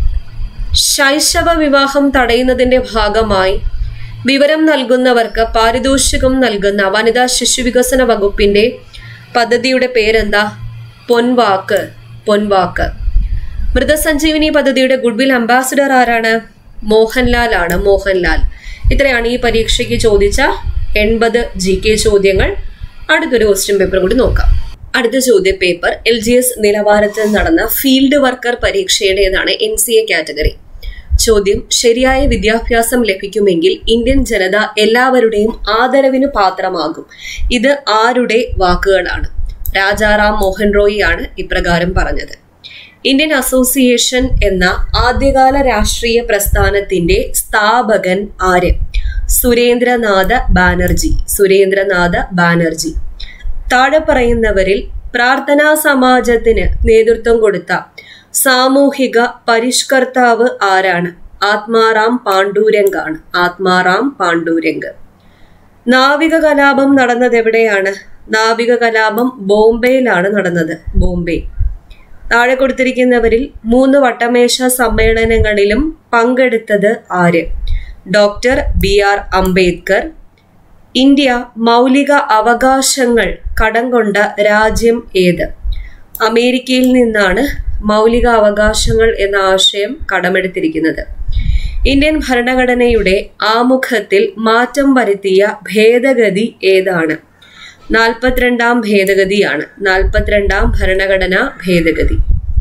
ശൈശവ വിവാഹം തടയുന്നതിന്റെ ഭാഗമായി വിവരം നൽകുന്നവർക്ക് പാരിതോഷികം നൽകുന്ന വനിതാ ശിശുവികസന വകുപ്പിന്റെ പദ്ധതിയുടെ പേരെന്താ പൊൻവാക്ക് പൊൻവാക്ക് മൃതസഞ്ജീവിനി പദ്ധതിയുടെ ഗുഡ്വിൽ അംബാസിഡർ ആരാണ് മോഹൻലാൽ ആണ് മോഹൻലാൽ ഇത്രയാണ് ഈ പരീക്ഷയ്ക്ക് ചോദിച്ച എൺപത് ജി കെ ചോദ്യങ്ങൾ അടുത്തൊരു ക്വസ്റ്റ്യൻ പേപ്പർ കൂടി നോക്കാം അടുത്ത ചോദ്യ പേപ്പർ എൽ ജി എസ് നിലവാരത്തിൽ നടന്ന ഫീൽഡ് വർക്കർ പരീക്ഷയുടേതാണ് എൻ സി എ കാറ്റഗറി ചോദ്യം ശരിയായ വിദ്യാഭ്യാസം ലഭിക്കുമെങ്കിൽ ഇന്ത്യൻ ജനത എല്ലാവരുടെയും ആദരവിന് പാത്രമാകും ഇത് ആരുടെ വാക്കുകളാണ് രാജാറാം മോഹൻ റോയി ആണ് ഇപ്രകാരം പറഞ്ഞത് ഇന്ത്യൻ അസോസിയേഷൻ എന്ന ആദ്യകാല രാഷ്ട്രീയ പ്രസ്ഥാനത്തിന്റെ സ്ഥാപകൻ ആര് സുരേന്ദ്രനാഥ ബാനർജി സുരേന്ദ്രനാഥ ബാനർജി താഴെ പറയുന്നവരിൽ പ്രാർത്ഥനാ സമാജത്തിന് നേതൃത്വം കൊടുത്ത സാമൂഹിക പരിഷ്കർത്താവ് ആരാണ് ആത്മാറാം പാണ്ഡൂരംഗാണ് ആത്മാറാം പാണ്ഡൂരംഗ് നാവിക കലാപം നടന്നത് എവിടെയാണ് നാവിക കലാപം ബോംബെയിലാണ് നടന്നത് ബോംബെ താഴെ കൊടുത്തിരിക്കുന്നവരിൽ മൂന്ന് വട്ടമേശ സമ്മേളനങ്ങളിലും പങ്കെടുത്തത് ആര് doctor B R Ambedkar India മൗലിക അവകാശങ്ങൾ കടം കൊണ്ട രാജ്യം ഏത് അമേരിക്കയിൽ നിന്നാണ് മൗലിക അവകാശങ്ങൾ എന്ന ആശയം കടമെടുത്തിരിക്കുന്നത് ഇന്ത്യൻ ഭരണഘടനയുടെ ആമുഖത്തിൽ മാറ്റം വരുത്തിയ ഭേദഗതി ഏതാണ് നാൽപ്പത്തിരണ്ടാം ഭേദഗതിയാണ് നാൽപ്പത്തിരണ്ടാം ഭരണഘടനാ ഭേദഗതി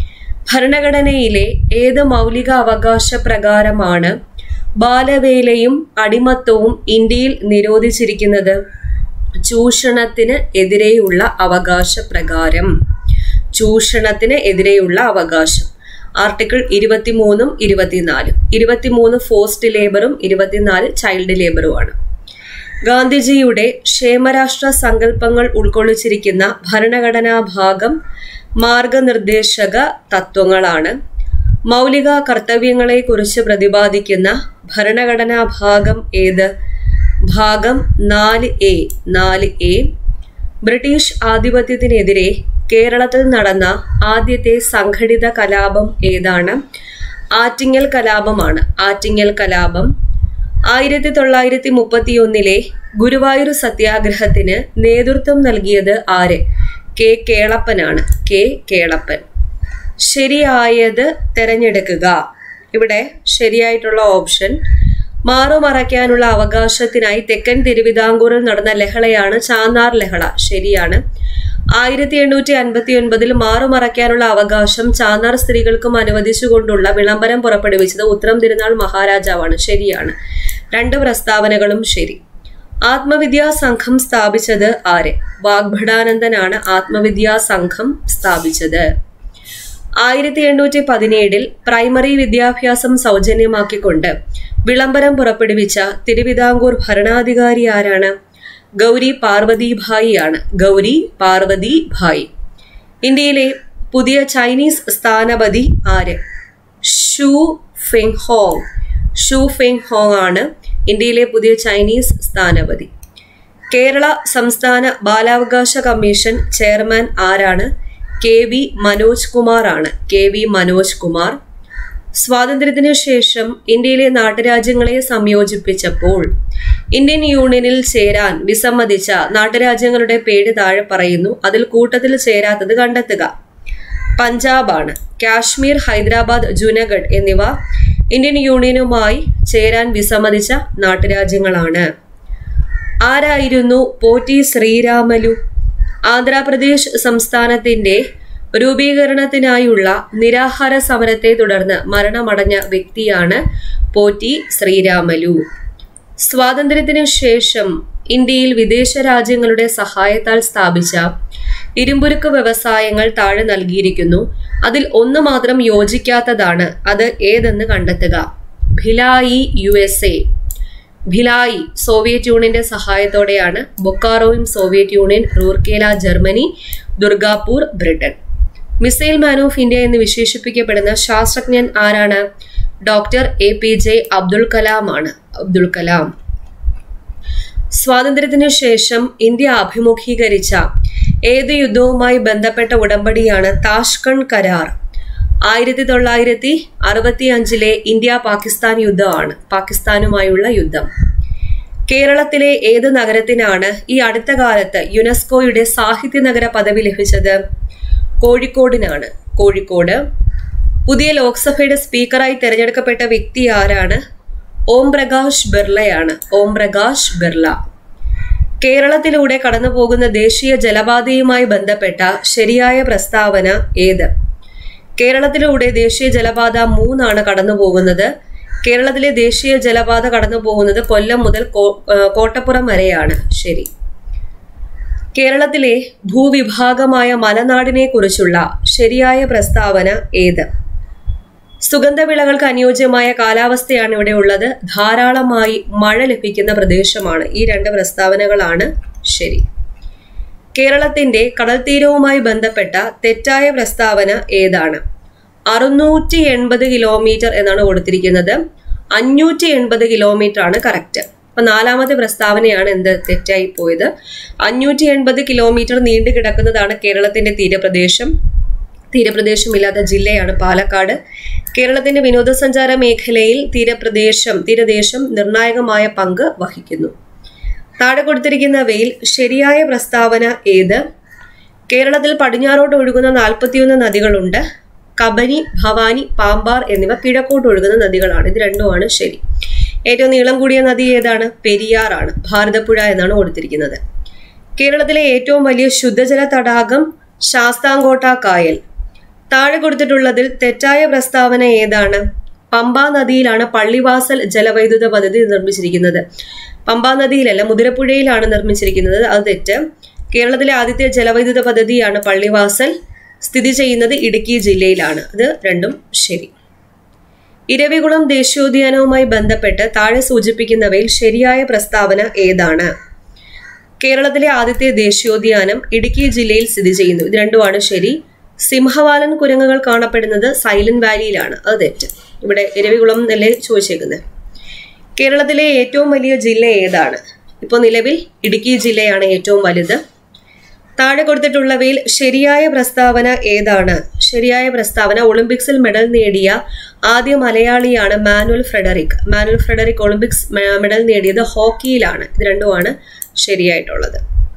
ഭരണഘടനയിലെ ഏത് മൗലിക അവകാശ പ്രകാരമാണ് ബാലവേലയും അടിമത്തവും ഇന്ത്യയിൽ നിരോധിച്ചിരിക്കുന്നത് ചൂഷണത്തിന് എതിരെയുള്ള അവകാശ പ്രകാരം ചൂഷണത്തിന് എതിരെയുള്ള അവകാശം ആർട്ടിക്കിൾ ഇരുപത്തിമൂന്നും ഇരുപത്തിനാലും ഇരുപത്തിമൂന്ന് ഫോസ്റ്റ് ലേബറും ഇരുപത്തിനാല് ചൈൽഡ് ലേബറുമാണ് ഗാന്ധിജിയുടെ ക്ഷേമരാഷ്ട്ര സങ്കല്പങ്ങൾ ഉൾക്കൊള്ളിച്ചിരിക്കുന്ന ഭരണഘടനാ ഭാഗം മാർഗനിർദ്ദേശക തത്വങ്ങളാണ് മൗലിക കർത്തവ്യങ്ങളെക്കുറിച്ച് പ്രതിപാദിക്കുന്ന ഭരണഘടനാ ഭാഗം ഏത് ഭാഗം നാല് എ നാല് എ ബ്രിട്ടീഷ് ആധിപത്യത്തിനെതിരെ കേരളത്തിൽ നടന്ന ആദ്യത്തെ സംഘടിത കലാപം ഏതാണ് ആറ്റിങ്ങൽ കലാപമാണ് ആറ്റിങ്ങൽ കലാപം ആയിരത്തി തൊള്ളായിരത്തി മുപ്പത്തിയൊന്നിലെ ഗുരുവായൂർ സത്യാഗ്രഹത്തിന് നേതൃത്വം നൽകിയത് ആര് കെ കേളപ്പനാണ് കെ കേളപ്പൻ ശരിയായത് തിരഞ്ഞെടുക്കുക ഇവിടെ ശരിയായിട്ടുള്ള ഓപ്ഷൻ മാറുമറയ്ക്കാനുള്ള അവകാശത്തിനായി തെക്കൻ തിരുവിതാംകൂറിൽ നടന്ന ലഹളയാണ് ചാന്നാർ ലഹള ശരിയാണ് ആയിരത്തി എണ്ണൂറ്റി അൻപത്തി ഒൻപതിൽ മാറുമറയ്ക്കാനുള്ള അവകാശം ചാന്നാർ സ്ത്രീകൾക്കും അനുവദിച്ചുകൊണ്ടുള്ള വിളംബരം പുറപ്പെടുവിച്ചത് ഉത്തരം തിരുനാൾ മഹാരാജാവാണ് ശരിയാണ് രണ്ട് പ്രസ്താവനകളും ശരി ആത്മവിദ്യാ സംഘം സ്ഥാപിച്ചത് ആര് വാഗ്ഭടാനന്ദനാണ് ആത്മവിദ്യാ സംഘം സ്ഥാപിച്ചത് ആയിരത്തി എണ്ണൂറ്റി പതിനേഴിൽ പ്രൈമറി വിദ്യാഭ്യാസം സൗജന്യമാക്കിക്കൊണ്ട് വിളംബരം പുറപ്പെടുവിച്ച തിരുവിതാംകൂർ ഭരണാധികാരി ആരാണ് ഗൗരി പാർവതിഭായി ആണ് ഗൗരി പാർവതി ഭായ് ഇന്ത്യയിലെ പുതിയ ചൈനീസ് സ്ഥാനപതി ആര് Xu Feihong Xu Feihong ആണ് ഇന്ത്യയിലെ പുതിയ ചൈനീസ് സ്ഥാനപതി കേരള സംസ്ഥാന ബാലാവകാശ കമ്മീഷൻ ചെയർമാൻ ആരാണ് കെ വി മനോജ് കുമാർ ആണ് കെ വി മനോജ് കുമാർ സ്വാതന്ത്ര്യത്തിനു ശേഷം ഇന്ത്യയിലെ നാട്ടുരാജ്യങ്ങളെ സംയോജിപ്പിച്ചപ്പോൾ ഇന്ത്യൻ യൂണിയനിൽ ചേരാൻ വിസമ്മതിച്ച നാട്ടുരാജ്യങ്ങളുടെ പേര് താഴെ പറയുന്നു അതിൽ കൂട്ടത്തിൽ ചേരാത്തത് കണ്ടെത്തുക പഞ്ചാബാണ് കാശ്മീർ ഹൈദരാബാദ് ജുനഗഡ് എന്നിവ ഇന്ത്യൻ യൂണിയനുമായി ചേരാൻ വിസമ്മതിച്ച നാട്ടുരാജ്യങ്ങളാണ് ആരായിരുന്നു പോറ്റി ശ്രീരാമലു ആന്ധ്രാപ്രദേശ് സംസ്ഥാനത്തിന്റെ രൂപീകരണത്തിനായുള്ള നിരാഹാര സമരത്തെ തുടർന്ന് മരണമടഞ്ഞ വ്യക്തിയാണ് പോറ്റി ശ്രീരാമലു സ്വാതന്ത്ര്യത്തിനു ശേഷം ഇന്ത്യയിൽ വിദേശ രാജ്യങ്ങളുടെ സഹായത്താൽ സ്ഥാപിച്ച ഇരുമ്പുരുക്ക് വ്യവസായങ്ങൾ താഴെ നൽകിയിരിക്കുന്നു അതിൽ ഒന്ന് മാത്രം യോജിക്കാത്തതാണ് അത് ഏതെന്ന് കണ്ടെത്തുക Bhilai U S A Bhilai Soviet യൂണിയന്റെ സഹായത്തോടെയാണ് ബൊക്കാറോയും Soviet union Rourkela Germany Durgapur Britain missile man of India എന്ന് വിശേഷിപ്പിക്കപ്പെടുന്ന ശാസ്ത്രജ്ഞൻ ആരാണ് doctor A P J Abdul Kalam ആണ് അബ്ദുൾ കലാം സ്വാതന്ത്ര്യത്തിനു ശേഷം ഇന്ത്യ അഭിമുഖീകരിച്ച ഏത് യുദ്ധവുമായി ബന്ധപ്പെട്ട ഉടമ്പടിയാണ് താഷ്കൺ കരാർ ആയിരത്തി തൊള്ളായിരത്തി അറുപത്തി അഞ്ചിലെ ഇന്ത്യ പാകിസ്ഥാൻ യുദ്ധമാണ് പാകിസ്ഥാനുമായുള്ള യുദ്ധം കേരളത്തിലെ ഏത് നഗരത്തിനാണ് ഈ അടുത്ത കാലത്ത് യുനെസ്കോയുടെ സാഹിത്യ നഗര പദവി ലഭിച്ചത് കോഴിക്കോടിനാണ് കോഴിക്കോട് പുതിയ ലോക്സഭയുടെ സ്പീക്കറായി തെരഞ്ഞെടുക്കപ്പെട്ട വ്യക്തി ആരാണ് ഓം പ്രകാശ് ബിർളയാണ് ഓം പ്രകാശ് ബിർള കേരളത്തിലൂടെ കടന്നുപോകുന്ന ദേശീയ ജലപാതയുമായി ബന്ധപ്പെട്ട ശരിയായ പ്രസ്താവന ഏത് കേരളത്തിലൂടെ ദേശീയ ജലപാത മൂന്നാണ് കടന്നു പോകുന്നത് കേരളത്തിലെ ദേശീയ ജലപാത കടന്നു പോകുന്നത് കൊല്ലം മുതൽ കോട്ടപ്പുറം വരെയാണ് ശരി കേരളത്തിലെ ഭൂവിഭാഗമായ മലനാടിനെ കുറിച്ചുള്ള ശരിയായ പ്രസ്താവന ഏത് സുഗന്ധവിളകൾക്ക് അനുയോജ്യമായ കാലാവസ്ഥയാണ് ഇവിടെ ഉള്ളത് ധാരാളമായി മഴ ലഭിക്കുന്ന പ്രദേശമാണ് ഈ രണ്ട് പ്രസ്താവനകളാണ് ശരി കേരളത്തിന്റെ കടൽത്തീരവുമായി ബന്ധപ്പെട്ട തെറ്റായ പ്രസ്താവന ഏതാണ് അറുന്നൂറ്റി എൺപത് കിലോമീറ്റർ എന്നാണ് കൊടുത്തിരിക്കുന്നത് അഞ്ഞൂറ്റി എൺപത് കിലോമീറ്റർ ആണ് കറക്റ്റ് അപ്പൊ നാലാമത്തെ പ്രസ്താവനയാണ് എന്ത് തെറ്റായി പോയത് അഞ്ഞൂറ്റി എൺപത് കിലോമീറ്റർ നീണ്ടു കിടക്കുന്നതാണ് കേരളത്തിന്റെ തീരപ്രദേശം തീരപ്രദേശമില്ലാത്ത ജില്ലയാണ് പാലക്കാട് കേരളത്തിന്റെ വിനോദസഞ്ചാര മേഖലയിൽ തീരപ്രദേശം തീരദേശം നിർണായകമായ പങ്ക് വഹിക്കുന്നു താഴെ കൊടുത്തിരിക്കുന്നവയിൽ ശരിയായ പ്രസ്താവന ഏത് കേരളത്തിൽ പടിഞ്ഞാറോട്ട് ഒഴുകുന്ന നാൽപ്പത്തിയൊന്ന് നദികളുണ്ട് കബനി ഭവാനി പാമ്പാർ എന്നിവ കിഴക്കോട്ട് ഒഴുകുന്ന നദികളാണ് ഇത് രണ്ടുമാണ് ശരി ഏറ്റവും നീളം കൂടിയ നദി ഏതാണ് പെരിയാറാണ് ഭാരതപ്പുഴ എന്നാണ് കൊടുത്തിരിക്കുന്നത് കേരളത്തിലെ ഏറ്റവും വലിയ ശുദ്ധജല തടാകം ശാസ്താംകോട്ട കായൽ താഴെ കൊടുത്തിട്ടുള്ളതിൽ തെറ്റായ പ്രസ്താവന ഏതാണ് പമ്പാ നദിയിലാണ് പള്ളിവാസൽ ജലവൈദ്യുത പദ്ധതി നിർമ്മിച്ചിരിക്കുന്നത് പമ്പാ നദിയിലല്ല മുതിരപ്പുഴയിലാണ് നിർമ്മിച്ചിരിക്കുന്നത് അത് തെറ്റ് കേരളത്തിലെ ആദ്യത്തെ ജലവൈദ്യുത പദ്ധതിയാണ് പള്ളിവാസൽ സ്ഥിതി ചെയ്യുന്നത് ഇടുക്കി ജില്ലയിലാണ് അത് രണ്ടും ശരി ഇരവികുളം ദേശീയോദ്യാനവുമായി ബന്ധപ്പെട്ട് താഴെ സൂചിപ്പിക്കുന്നവയിൽ ശരിയായ പ്രസ്താവന ഏതാണ് കേരളത്തിലെ ആദ്യത്തെ ദേശീയോദ്യാനം ഇടുക്കി ജില്ലയിൽ സ്ഥിതി ചെയ്യുന്നു ഇത് രണ്ടുമാണ് ശരി സിംഹവാലൻ കുരങ്ങുകൾ കാണപ്പെടുന്നത് സൈലന്റ് വാലിയിലാണ് അത് തെറ്റ് ഇവിടെ ഇരവികുളം എന്നല്ലേ ചോദിച്ചേക്കുന്നത് കേരളത്തിലെ ഏറ്റവും വലിയ ജില്ല ഏതാണ് ഇപ്പോൾ നിലവിൽ ഇടുക്കി ജില്ലയാണ് ഏറ്റവും വലുത് താഴെ കൊടുത്തിട്ടുള്ളവയിൽ ശരിയായ പ്രസ്താവന ഏതാണ് ശരിയായ പ്രസ്താവന ഒളിമ്പിക്സിൽ മെഡൽ നേടിയ ആദ്യ മലയാളിയാണ് മാനുവൽ ഫ്രെഡറിക് മാനുവൽ ഫ്രെഡറിക് ഒളിമ്പിക്സ് മെഡൽ നേടിയത് ഹോക്കിയിലാണ് ഇത് രണ്ടുമാണ് ശരിയായിട്ടുള്ളത്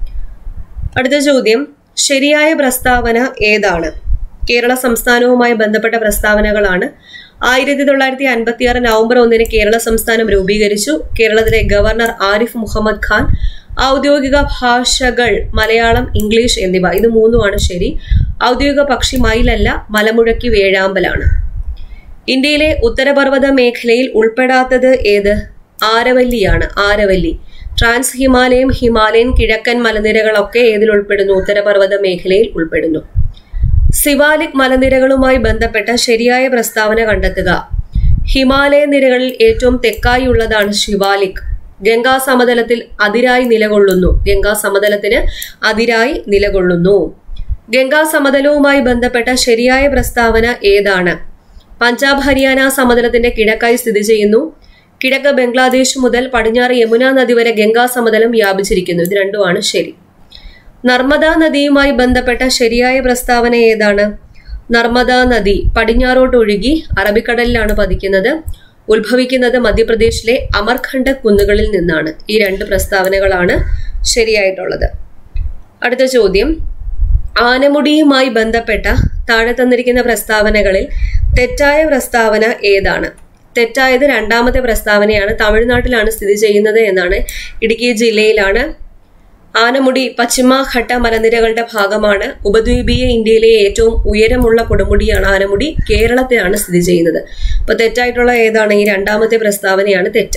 അടുത്ത ചോദ്യം ശരിയായ പ്രസ്താവന ഏതാണ് കേരള സംസ്ഥാനവുമായി ബന്ധപ്പെട്ട പ്രസ്താവനകളാണ് ആയിരത്തി തൊള്ളായിരത്തി അൻപത്തി ആറ് നവംബർ ഒന്നിന് കേരള സംസ്ഥാനം രൂപീകരിച്ചു കേരളത്തിലെ ഗവർണർ ആരിഫ് മുഹമ്മദ് ഖാൻ ഔദ്യോഗിക ഭാഷകൾ മലയാളം ഇംഗ്ലീഷ് എന്നിവ ഇത് മൂന്നുമാണ് ശരി ഔദ്യോഗിക പക്ഷി മയിലല്ല മലമുഴക്കി വേഴാമ്പലാണ് ഇന്ത്യയിലെ ഉത്തരപർവ്വത മേഖലയിൽ ഉൾപ്പെടാത്തത് ഏത് ആരവല്ലിയാണ് ആരവല്ലി ട്രാൻസ് ഹിമാലയം ഹിമാലയൻ കിഴക്കൻ മലനിരകളൊക്കെ ഏതിൽ ഉൾപ്പെടുന്നു ഉത്തരപർവ്വത മേഖലയിൽ ഉൾപ്പെടുന്നു സിവാലിക് മലനിരകളുമായി ബന്ധപ്പെട്ട ശരിയായ പ്രസ്താവന കണ്ടെത്തുക ഹിമാലയ നിരകളിൽ ഏറ്റവും തെക്കായി ഉള്ളതാണ് ശിവാലിക് ഗംഗാ സമതലത്തിൽ അതിരായി നിലകൊള്ളുന്നു ഗംഗാ സമതലത്തിന് അതിരായി നിലകൊള്ളുന്നു ഗംഗാ സമതലവുമായി ബന്ധപ്പെട്ട ശരിയായ പ്രസ്താവന ഏതാണ് പഞ്ചാബ് ഹരിയാന സമതലത്തിന്റെ കിഴക്കായി സ്ഥിതി ചെയ്യുന്നു കിഴക്ക് ബംഗ്ലാദേശ് മുതൽ പടിഞ്ഞാറ് യമുന നദി വരെ ഗംഗാ സമതലം വ്യാപിച്ചിരിക്കുന്നു ഇത് രണ്ടുമാണ് ശരി നർമ്മദാ നദിയുമായി ബന്ധപ്പെട്ട ശരിയായ പ്രസ്താവന ഏതാണ് നർമ്മദാ നദി പടിഞ്ഞാറോട്ട് ഒഴുകി അറബിക്കടലിലാണ് പതിക്കുന്നത് ഉത്ഭവിക്കുന്നത് മധ്യപ്രദേശിലെ അമർഖണ്ഡ് കുന്നുകളിൽ നിന്നാണ് ഈ രണ്ട് പ്രസ്താവനകളാണ് ശരിയായിട്ടുള്ളത് അടുത്ത ചോദ്യം ആനമുടിയുമായി ബന്ധപ്പെട്ട താഴെ തന്നിരിക്കുന്ന പ്രസ്താവനകളിൽ തെറ്റായ പ്രസ്താവന ഏതാണ് തെറ്റായത് രണ്ടാമത്തെ പ്രസ്താവനയാണ് തമിഴ്നാട്ടിലാണ് സ്ഥിതി ചെയ്യുന്നത് എന്നാണ് ഇടുക്കി ജില്ലയിലാണ് ആനമുടി പശ്ചിമഘട്ട മലനിരകളുടെ ഭാഗമാണ് ഉപദ്വീപീയ ഇന്ത്യയിലെ ഏറ്റവും ഉയരമുള്ള കൊടുമുടിയാണ് ആനമുടി കേരളത്തിലാണ് സ്ഥിതി ചെയ്യുന്നത് അപ്പൊ തെറ്റായിട്ടുള്ള ഏതാണ് ഈ രണ്ടാമത്തെ പ്രസ്താവനയാണ് തെറ്റ്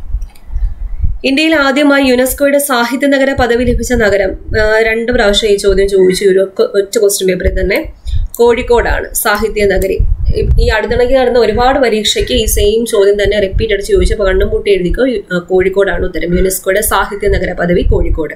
ഇന്ത്യയിൽ ആദ്യമായി യുനെസ്കോയുടെ സാഹിത്യ നഗര പദവി ലഭിച്ച നഗരം രണ്ട് പ്രാവശ്യം ഈ ചോദ്യം ചോദിച്ചു ഒരു ഒറ്റ ക്വസ്റ്റ്യൻ പേപ്പറിൽ തന്നെ കോഴിക്കോടാണ് സാഹിത്യ നഗരി ഈ അടുത്തിടയ്ക്ക് നടന്ന ഒരുപാട് പരീക്ഷയ്ക്ക് ഈ സെയിം ചോദ്യം തന്നെ റിപ്പീറ്റ് അടിച്ച് ചോദിച്ചപ്പോൾ കണ്ണും പൂട്ടി എഴുതിക്കോ കോഴിക്കോടാണ് ഉത്തരം യുനെസ്കോയുടെ സാഹിത്യ നഗര പദവി Kozhikode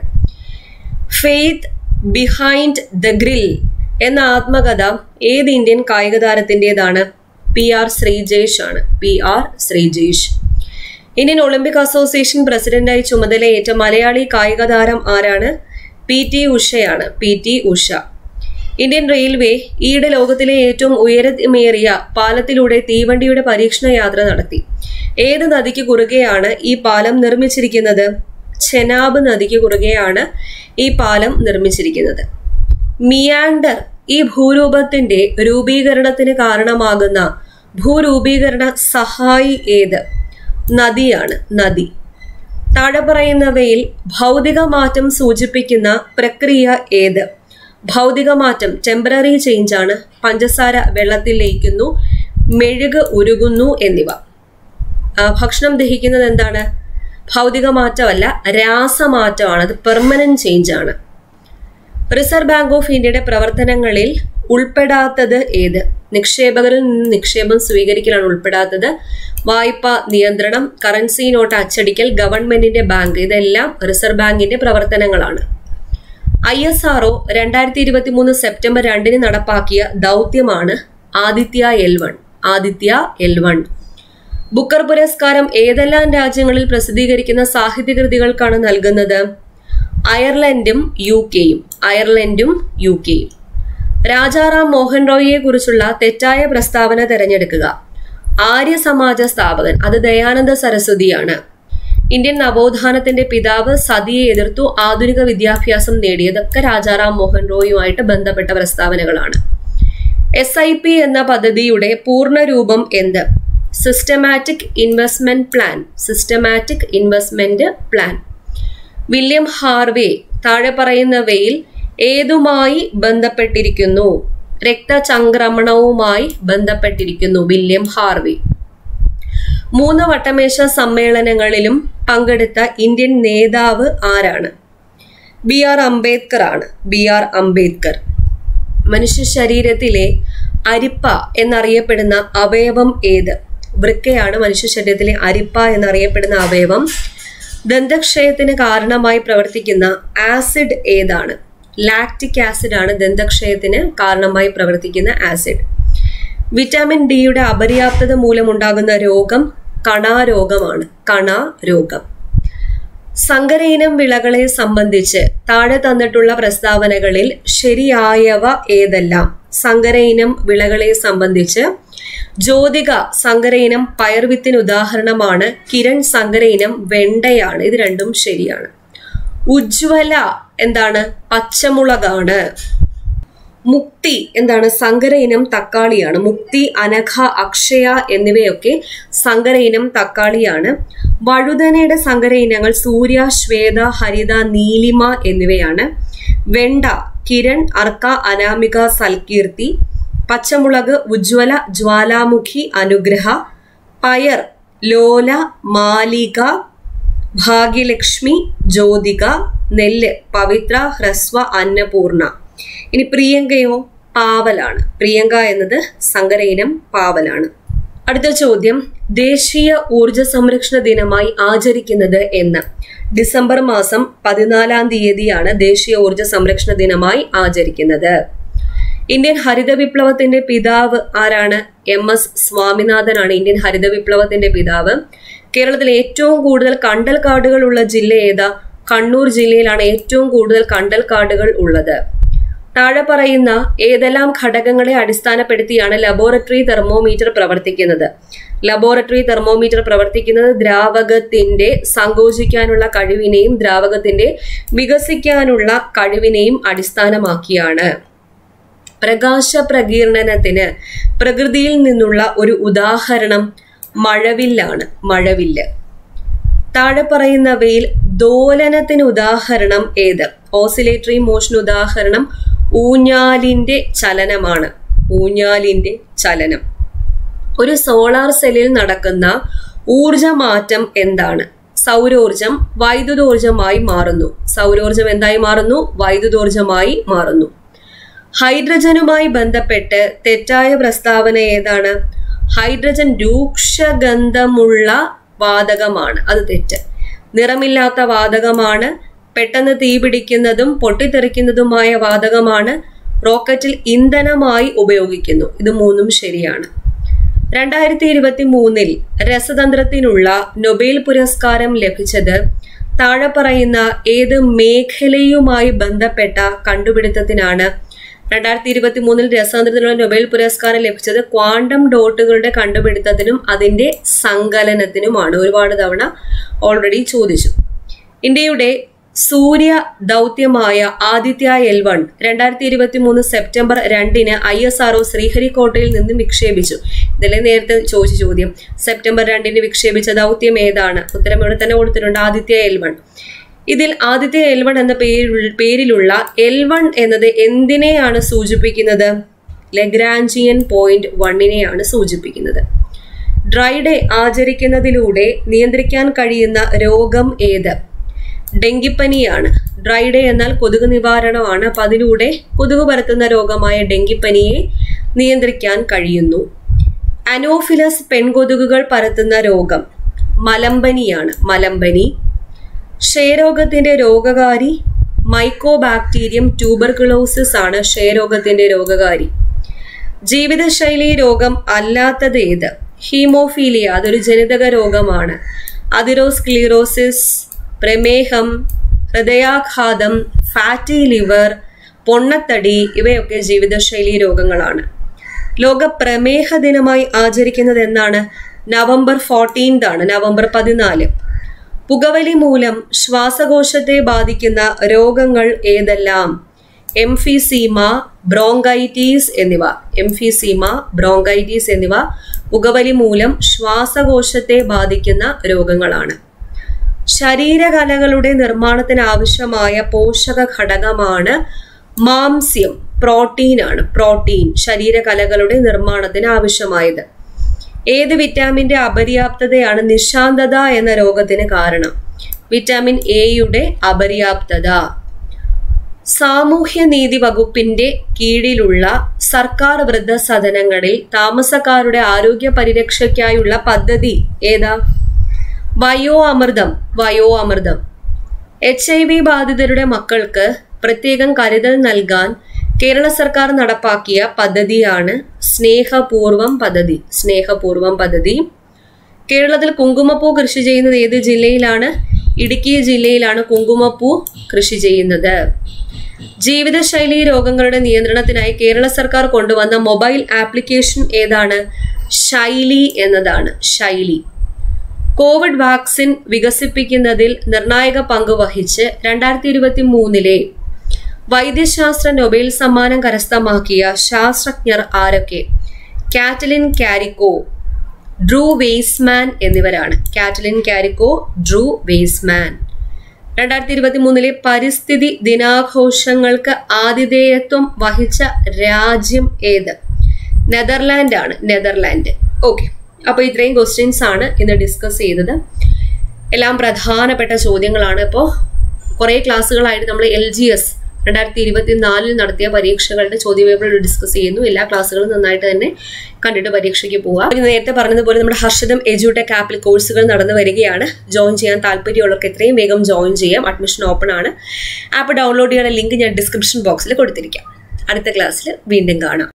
faith behind the grill എന്ന ആത്മകഥ ഏത് ഇന്ത്യൻ കായിക താരത്തിൻ്റെതാണ് പി ആർ ശ്രീജേഷ് ആണ് P R Sreejesh Indian Olympic association പ്രസിഡന്റായി ചുമതലയേറ്റ മലയാളി കായിക താരം ആരാണ് പി ടി ഉഷയാണ് P T Usha Indian railway ഈയിടെ ലോകത്തിലെ ഏറ്റവും ഉയരമേറിയ പാലത്തിലൂടെ തീവണ്ടിയുടെ പരീക്ഷണ യാത്ര നടത്തി ഏത് നദിക്ക് കുറുകെയാണ് ഈ പാലം നിർമ്മിച്ചിരിക്കുന്നത് ചെനാബ് നദിക്ക് കുറുകെയാണ് ഈ പാലം നിർമ്മിച്ചിരിക്കുന്നത് മിയാൻഡർ ഈ ഭൂരൂപത്തിന്റെ രൂപീകരണത്തിന് കാരണമാകുന്ന ഭൂരൂപീകരണ സഹായി ഏത് നദിയാണ് നദി താഴെ പറയുന്നവയിൽ ഭൗതിക മാറ്റം സൂചിപ്പിക്കുന്ന പ്രക്രിയ ഏത് ഭൗതിക മാറ്റം ടെമ്പററി ചേഞ്ച് ആണ് പഞ്ചസാര വെള്ളത്തിൽ ലയിക്കുന്നു മെഴുക് ഉരുകുന്നു എന്നിവ ആ, ഭക്ഷണം ദഹിക്കുന്നത് എന്താണ് ഭൗതിക മാറ്റമല്ല രാസമാറ്റമാണ് അത് പെർമനന്റ് ചേഞ്ച് ആണ് റിസർവ് ബാങ്ക് ഓഫ് ഇന്ത്യയുടെ പ്രവർത്തനങ്ങളിൽ ഉൾപ്പെടാത്തത് ഏത് നിക്ഷേപകരിൽ നിന്ന് നിക്ഷേപം സ്വീകരിക്കലാണ് ഉൾപ്പെടാത്തത് വായ്പ നിയന്ത്രണം കറൻസി നോട്ട് അച്ചടിക്കൽ ഗവൺമെന്റിന്റെ ബാങ്ക് ഇതെല്ലാം റിസർവ് ബാങ്കിന്റെ പ്രവർത്തനങ്ങളാണ് ഐ എസ് ആർഒ രണ്ടായിരത്തി ഇരുപത്തി മൂന്ന് സെപ്റ്റംബർ രണ്ടിന് നടപ്പാക്കിയ ദൗത്യമാണ് Aditya L one Aditya L one Booker പുരസ്കാരം ഏതെല്ലാം രാജ്യങ്ങളിൽ പ്രസിദ്ധീകരിക്കുന്ന സാഹിത്യകൃതികൾക്കാണ് നൽകുന്നത് അയർലൻഡും യു കെയും അയർലൻഡും യു കെയും രാജാറാം മോഹൻ റോയിയെ കുറിച്ചുള്ള തെറ്റായ പ്രസ്താവന തിരഞ്ഞെടുക്കുക ആര്യ സമാജ സ്ഥാപകൻ അത് ദയാനന്ദ സരസ്വതിയാണ് ഇന്ത്യൻ നവോത്ഥാനത്തിന്റെ പിതാവ് സതിയെ എതിർത്തു ആധുനിക വിദ്യാഭ്യാസം നേടിയതൊക്കെ രാജാറാം മോഹൻ റോയുമായിട്ട് ബന്ധപ്പെട്ട പ്രസ്താവനകളാണ് എസ് ഐ പി എന്ന പദ്ധതിയുടെ പൂർണ്ണരൂപം എന്ത് systematic investment plan systematic investment plan William Harvey താഴെ പറയുന്നവയിൽ ഏതുമായി ബന്ധപ്പെട്ടിരിക്കുന്നു രക്തചംക്രമണവുമായി ബന്ധപ്പെട്ടിരിക്കുന്നു വില്യം ഹാർവേ മൂന്ന് വട്ടമേശ സമ്മേളനങ്ങളിലും പങ്കെടുത്ത ഇന്ത്യൻ നേതാവ് ആരാണ് ബി ആർ അംബേദ്കർ ആണ് ബി ആർ അംബേദ്കർ മനുഷ്യ ശരീരത്തിലെ അരിപ്പ എന്നറിയപ്പെടുന്ന അവയവം ഏത് വൃക്കയാണ് മനുഷ്യ ശരീരത്തിലെ അരിപ്പ എന്നറിയപ്പെടുന്ന അവയവം ദന്തക്ഷയത്തിന് കാരണമായി പ്രവർത്തിക്കുന്ന ആസിഡ് ഏതാണ് ലാക്റ്റിക് ആസിഡ് ആണ് ദന്തക്ഷയത്തിന് കാരണമായി പ്രവർത്തിക്കുന്ന ആസിഡ് വിറ്റാമിൻ ഡിയുടെ അപര്യാപ്തത മൂലമുണ്ടാകുന്ന രോഗം കണാരോഗമാണ് കണാരോഗം സങ്കരയിനം വിളകളെ സംബന്ധിച്ച് താഴെ തന്നിട്ടുള്ള പ്രസ്താവനകളിൽ ശരിയായവ ഏതെല്ലാം സങ്കരയിനം വിളകളെ സംബന്ധിച്ച് ജ്യോതിക സങ്കരയിനം പയർവിത്തിന് ഉദാഹരണമാണ് കിരൺ സങ്കരയിനം വെണ്ടയാണ് ഇത് രണ്ടും ശരിയാണ് ഉജ്വല എന്താണ് പച്ചമുളകാണ് മുക്തി എന്താണ് സങ്കര ഇനം തക്കാളിയാണ് മുക്തി അനഘ അക്ഷയ എന്നിവയൊക്കെ സങ്കര ഇനം തക്കാളിയാണ് വഴുതനയുടെ സങ്കര ഇനങ്ങൾ സൂര്യ ശ്വേത ഹരിത നീലിമ എന്നിവയാണ് വെണ്ട കിരൺ അർക്ക അനാമിക സൽകീർത്തി പച്ചമുളക് ഉജ്വല ജ്വാലാമുഖി അനുഗ്രഹ പയർ ലോല മാലിക ഭാഗ്യലക്ഷ്മി ജ്യോതിക നെല്ല് പവിത്ര ഹ്രസ്വ അന്നപൂർണ ഇനി പ്രിയങ്കയോ പാവലാണ് പ്രിയങ്ക എന്നത് സങ്കരയിനം പാവലാണ് അടുത്ത ചോദ്യം ദേശീയ ഊർജ സംരക്ഷണ ദിനമായി ആചരിക്കുന്നത് എന്ന് ഡിസംബർ മാസം പതിനാലാം തീയതിയാണ് ദേശീയ ഊർജ സംരക്ഷണ ദിനമായി ആചരിക്കുന്നത് ഇന്ത്യൻ ഹരിത വിപ്ലവത്തിന്റെ പിതാവ് ആരാണ് എം എസ് സ്വാമിനാഥനാണ് ഇന്ത്യൻ ഹരിത വിപ്ലവത്തിന്റെ പിതാവ് കേരളത്തിൽ ഏറ്റവും കൂടുതൽ കണ്ടൽ കാടുകൾ ഉള്ള ജില്ല ഏതാ കണ്ണൂർ ജില്ലയിലാണ് ഏറ്റവും കൂടുതൽ കണ്ടൽ കാടുകൾ ഉള്ളത് താഴെ പറയുന്ന ഏതെല്ലാം ഘടകങ്ങളെ അടിസ്ഥാനപ്പെടുത്തിയാണ് ലബോറട്ടറി തെർമോമീറ്റർ പ്രവർത്തിക്കുന്നത് ലബോറട്ടറി തെർമോമീറ്റർ പ്രവർത്തിക്കുന്നത് ദ്രാവകത്തിന്റെ സങ്കോചിക്കാനുള്ള കഴിവിനെയും ദ്രാവകത്തിന്റെ വികസിക്കാനുള്ള കഴിവിനെയും അടിസ്ഥാനമാക്കിയാണ് പ്രകാശ പ്രകീർണനത്തിന് പ്രകൃതിയിൽ നിന്നുള്ള ഒരു ഉദാഹരണം മഴവില്ലാണ് മഴവില്ല് താഴെ പറയുന്നവയിൽ ദോലനത്തിന് ഉദാഹരണം ഏത് ഓസിലേറ്ററി മോഷൻ ഉദാഹരണം ഊഞ്ഞാലിന്റെ ചലനമാണ് ഊഞ്ഞാലിന്റെ ചലനം ഒരു സോളാർ സെല്ലിൽ നടക്കുന്ന ഊർജമാറ്റം എന്താണ് സൗരോർജം വൈദ്യുതോർജമായി മാറുന്നു സൗരോർജം എന്തായി മാറുന്നു വൈദ്യുതോർജമായി മാറുന്നു ഹൈഡ്രജനുമായി ബന്ധപ്പെട്ട് തെറ്റായ പ്രസ്താവന ഏതാണ് ഹൈഡ്രജൻ രൂക്ഷഗന്ധമുള്ള വാതകമാണ് അത് തെറ്റ് നിറമില്ലാത്ത വാതകമാണ് പെട്ടെന്ന് തീപിടിക്കുന്നതും പൊട്ടിത്തെറിക്കുന്നതുമായ വാതകമാണ് റോക്കറ്റിൽ ഇന്ധനമായി ഉപയോഗിക്കുന്നു ഇത് മൂന്നും ശരിയാണ് രണ്ടായിരത്തി ഇരുപത്തി മൂന്നിൽ രസതന്ത്രത്തിനുള്ള നൊബേൽ പുരസ്കാരം ലഭിച്ചത് താഴെ പറയുന്ന ഏത് മേഖലയുമായി ബന്ധപ്പെട്ട കണ്ടുപിടുത്തത്തിനാണ് രണ്ടായിരത്തി ഇരുപത്തി മൂന്നിൽ രസതന്ത്രത്തിനുള്ള നൊബേൽ പുരസ്കാരം ലഭിച്ചത് ക്വാണ്ടം ഡോട്ടുകളുടെ കണ്ടുപിടുത്തത്തിനും അതിന്റെ സങ്കലനത്തിനുമാണ് ഒരുപാട് തവണ ഓൾറെഡി ചോദിച്ചു ഇന്ത്യയുടെ സൂര്യ ദൗത്യമായ ആദിത്യ എൽ വൺ രണ്ടായിരത്തി ഇരുപത്തി മൂന്ന് സെപ്റ്റംബർ രണ്ടിന് ഐ എസ് ആർഒ ശ്രീഹരിക്കോട്ടയിൽ നിന്നും വിക്ഷേപിച്ചു ഇതിലെ നേരത്തെ ചോദിച്ച ചോദ്യം സെപ്റ്റംബർ രണ്ടിന് വിക്ഷേപിച്ച ദൗത്യം ഏതാണ് ഉത്തരം ഇവിടെ തന്നെ കൊടുത്തിട്ടുണ്ട് ആദിത്യ എൽ വൺ ഇതിൽ ആദിത്യ എൽ വൺ എന്ന പേരിൽ പേരിലുള്ള എൽ വൺ എന്നത് എന്തിനെയാണ് സൂചിപ്പിക്കുന്നത് ലഗ്രാഞ്ചിയൻ പോയിന്റ് വണ്ണിനെയാണ് സൂചിപ്പിക്കുന്നത് ഡ്രൈ ഡേ ആചരിക്കുന്നതിലൂടെ നിയന്ത്രിക്കാൻ കഴിയുന്ന രോഗം ഏത് ഡെങ്കിപ്പനിയാണ് ഡ്രൈ ഡേ എന്നാൽ കൊതുക് നിവാരണമാണ് അപ്പം അതിലൂടെ കൊതുക് പരത്തുന്ന രോഗമായ ഡെങ്കിപ്പനിയെ നിയന്ത്രിക്കാൻ കഴിയുന്നു അനോഫിലസ് പെൺകൊതുകുകൾ പരത്തുന്ന രോഗം മലമ്പനിയാണ് മലമ്പനി ക്ഷയരോഗത്തിന്റെ രോഗകാരി മൈക്കോബാക്ടീരിയം ട്യൂബർകുലോസിസ് ആണ് ക്ഷയരോഗത്തിന്റെ രോഗകാരി ജീവിതശൈലി രോഗം അല്ലാത്തത് ഏത് ഹീമോഫീലിയ അതൊരു ജനിതക രോഗമാണ് അതിറോസ്ക്ലീറോസിസ് പ്രമേഹം ഹൃദയാഘാതം ഫാറ്റി ലിവർ പൊണ്ണത്തടി ഇവയൊക്കെ ജീവിതശൈലി രോഗങ്ങളാണ് ലോക പ്രമേഹ ദിനമായി ആചരിക്കുന്നത് എന്നാണ് നവംബർ ഫോർട്ടീൻത് ആണ് നവംബർ പതിനാല് പുകവലി മൂലം ശ്വാസകോശത്തെ ബാധിക്കുന്ന രോഗങ്ങൾ ഏതെല്ലാം എംഫിസീമ ബ്രോങ്കൈറ്റീസ് എന്നിവ എംഫിസീമ ബ്രോങ്കൈറ്റീസ് എന്നിവ പുകവലി മൂലം ശ്വാസകോശത്തെ ബാധിക്കുന്ന രോഗങ്ങളാണ് ശരീരകലകളുടെ നിർമ്മാണത്തിന് ആവശ്യമായ പോഷക ഘടകമാണ് മാംസ്യം പ്രോട്ടീൻ ആണ് പ്രോട്ടീൻ ശരീരകലകളുടെ നിർമ്മാണത്തിന് ആവശ്യമായത് ഏത് വിറ്റാമിന്റെ അപര്യാപ്തതയാണ് നിശാന്തത എന്ന രോഗത്തിന് കാരണം വിറ്റാമിൻ എയുടെ അപര്യാപ്തത സാമൂഹ്യനീതി വകുപ്പിന്റെ കീഴിലുള്ള സർക്കാർ വൃദ്ധസദനങ്ങളിൽ താമസക്കാരുടെ ആരോഗ്യ പരിരക്ഷയ്ക്കായുള്ള പദ്ധതി ഏതാ Vayo Amritham Vayo Amritham H I V ബാധിതരുടെ മക്കൾക്ക് പ്രത്യേകം കരുതൽ നൽകാൻ കേരള സർക്കാർ നടപ്പാക്കിയ പദ്ധതിയാണ് സ്നേഹപൂർവം പദ്ധതി സ്നേഹപൂർവം പദ്ധതി കേരളത്തിൽ കുങ്കുമപ്പൂ കൃഷി ചെയ്യുന്നത് ഏത് ജില്ലയിലാണ് ഇടുക്കി ജില്ലയിലാണ് കുങ്കുമപ്പൂ കൃഷി ചെയ്യുന്നത് ജീവിതശൈലി രോഗങ്ങളുടെ നിയന്ത്രണത്തിനായി കേരള സർക്കാർ കൊണ്ടുവന്ന മൊബൈൽ ആപ്ലിക്കേഷൻ ഏതാണ് ശൈലി എന്നതാണ് ശൈലി കോവിഡ് വാക്സിൻ വികസിപ്പിക്കുന്നതിൽ നിർണായക പങ്ക് വഹിച്ച് രണ്ടായിരത്തി ഇരുപത്തി മൂന്നിലെ വൈദ്യശാസ്ത്ര നൊബേൽ സമ്മാനം കരസ്ഥമാക്കിയ ശാസ്ത്രജ്ഞർ ആരൊക്കെ കാറ്റലിൻ കാരിക്കോ ഡ്രൂ വെയ്സ്മാൻ എന്നിവരാണ് കാറ്റലിൻ കാരിക്കോ ഡ്രൂ വെയ്സ്മാൻ രണ്ടായിരത്തി ഇരുപത്തി മൂന്നിലെ പരിസ്ഥിതി ദിനാഘോഷങ്ങൾക്ക് ആതിഥേയത്വം വഹിച്ച രാജ്യം ഏത് നെതർലാൻഡ് ആണ് നെതർലാൻഡ് ഓക്കെ അപ്പോൾ ഇത്രയും ക്വസ്റ്റ്യൻസ് ആണ് ഇന്ന് ഡിസ്കസ് ചെയ്തത് എല്ലാം പ്രധാനപ്പെട്ട ചോദ്യങ്ങളാണ് ഇപ്പോൾ കുറേ ക്ലാസ്സുകളായിട്ട് നമ്മൾ എൽ ജി എസ് രണ്ടായിരത്തി ഇരുപത്തി നാലിൽ നടത്തിയ പരീക്ഷകളുടെ ചോദ്യപേപ്പർ ഡിസ്കസ് ചെയ്യുന്നു എല്ലാ ക്ലാസ്സുകളും നന്നായിട്ട് തന്നെ കണ്ടിട്ട് പരീക്ഷയ്ക്ക് പോവുക ഇത് നേരത്തെ പറഞ്ഞതുപോലെ നമ്മുടെ ഹർഷദം എജ്യൂടെക് ആപ്പിൽ കോഴ്സുകൾ നടന്നു വരികയാണ് ജോയിൻ ചെയ്യാൻ താല്പര്യമുള്ളവർക്ക് എത്രയും വേഗം ജോയിൻ ചെയ്യാം അഡ്മിഷൻ ഓപ്പൺ ആണ് ആപ്പ് ഡൗൺലോഡ് ചെയ്യാനുള്ള ലിങ്ക് ഞാൻ ഡിസ്ക്രിപ്ഷൻ ബോക്സിൽ കൊടുത്തിരിക്കാം അടുത്ത ക്ലാസ്സിൽ വീണ്ടും കാണാം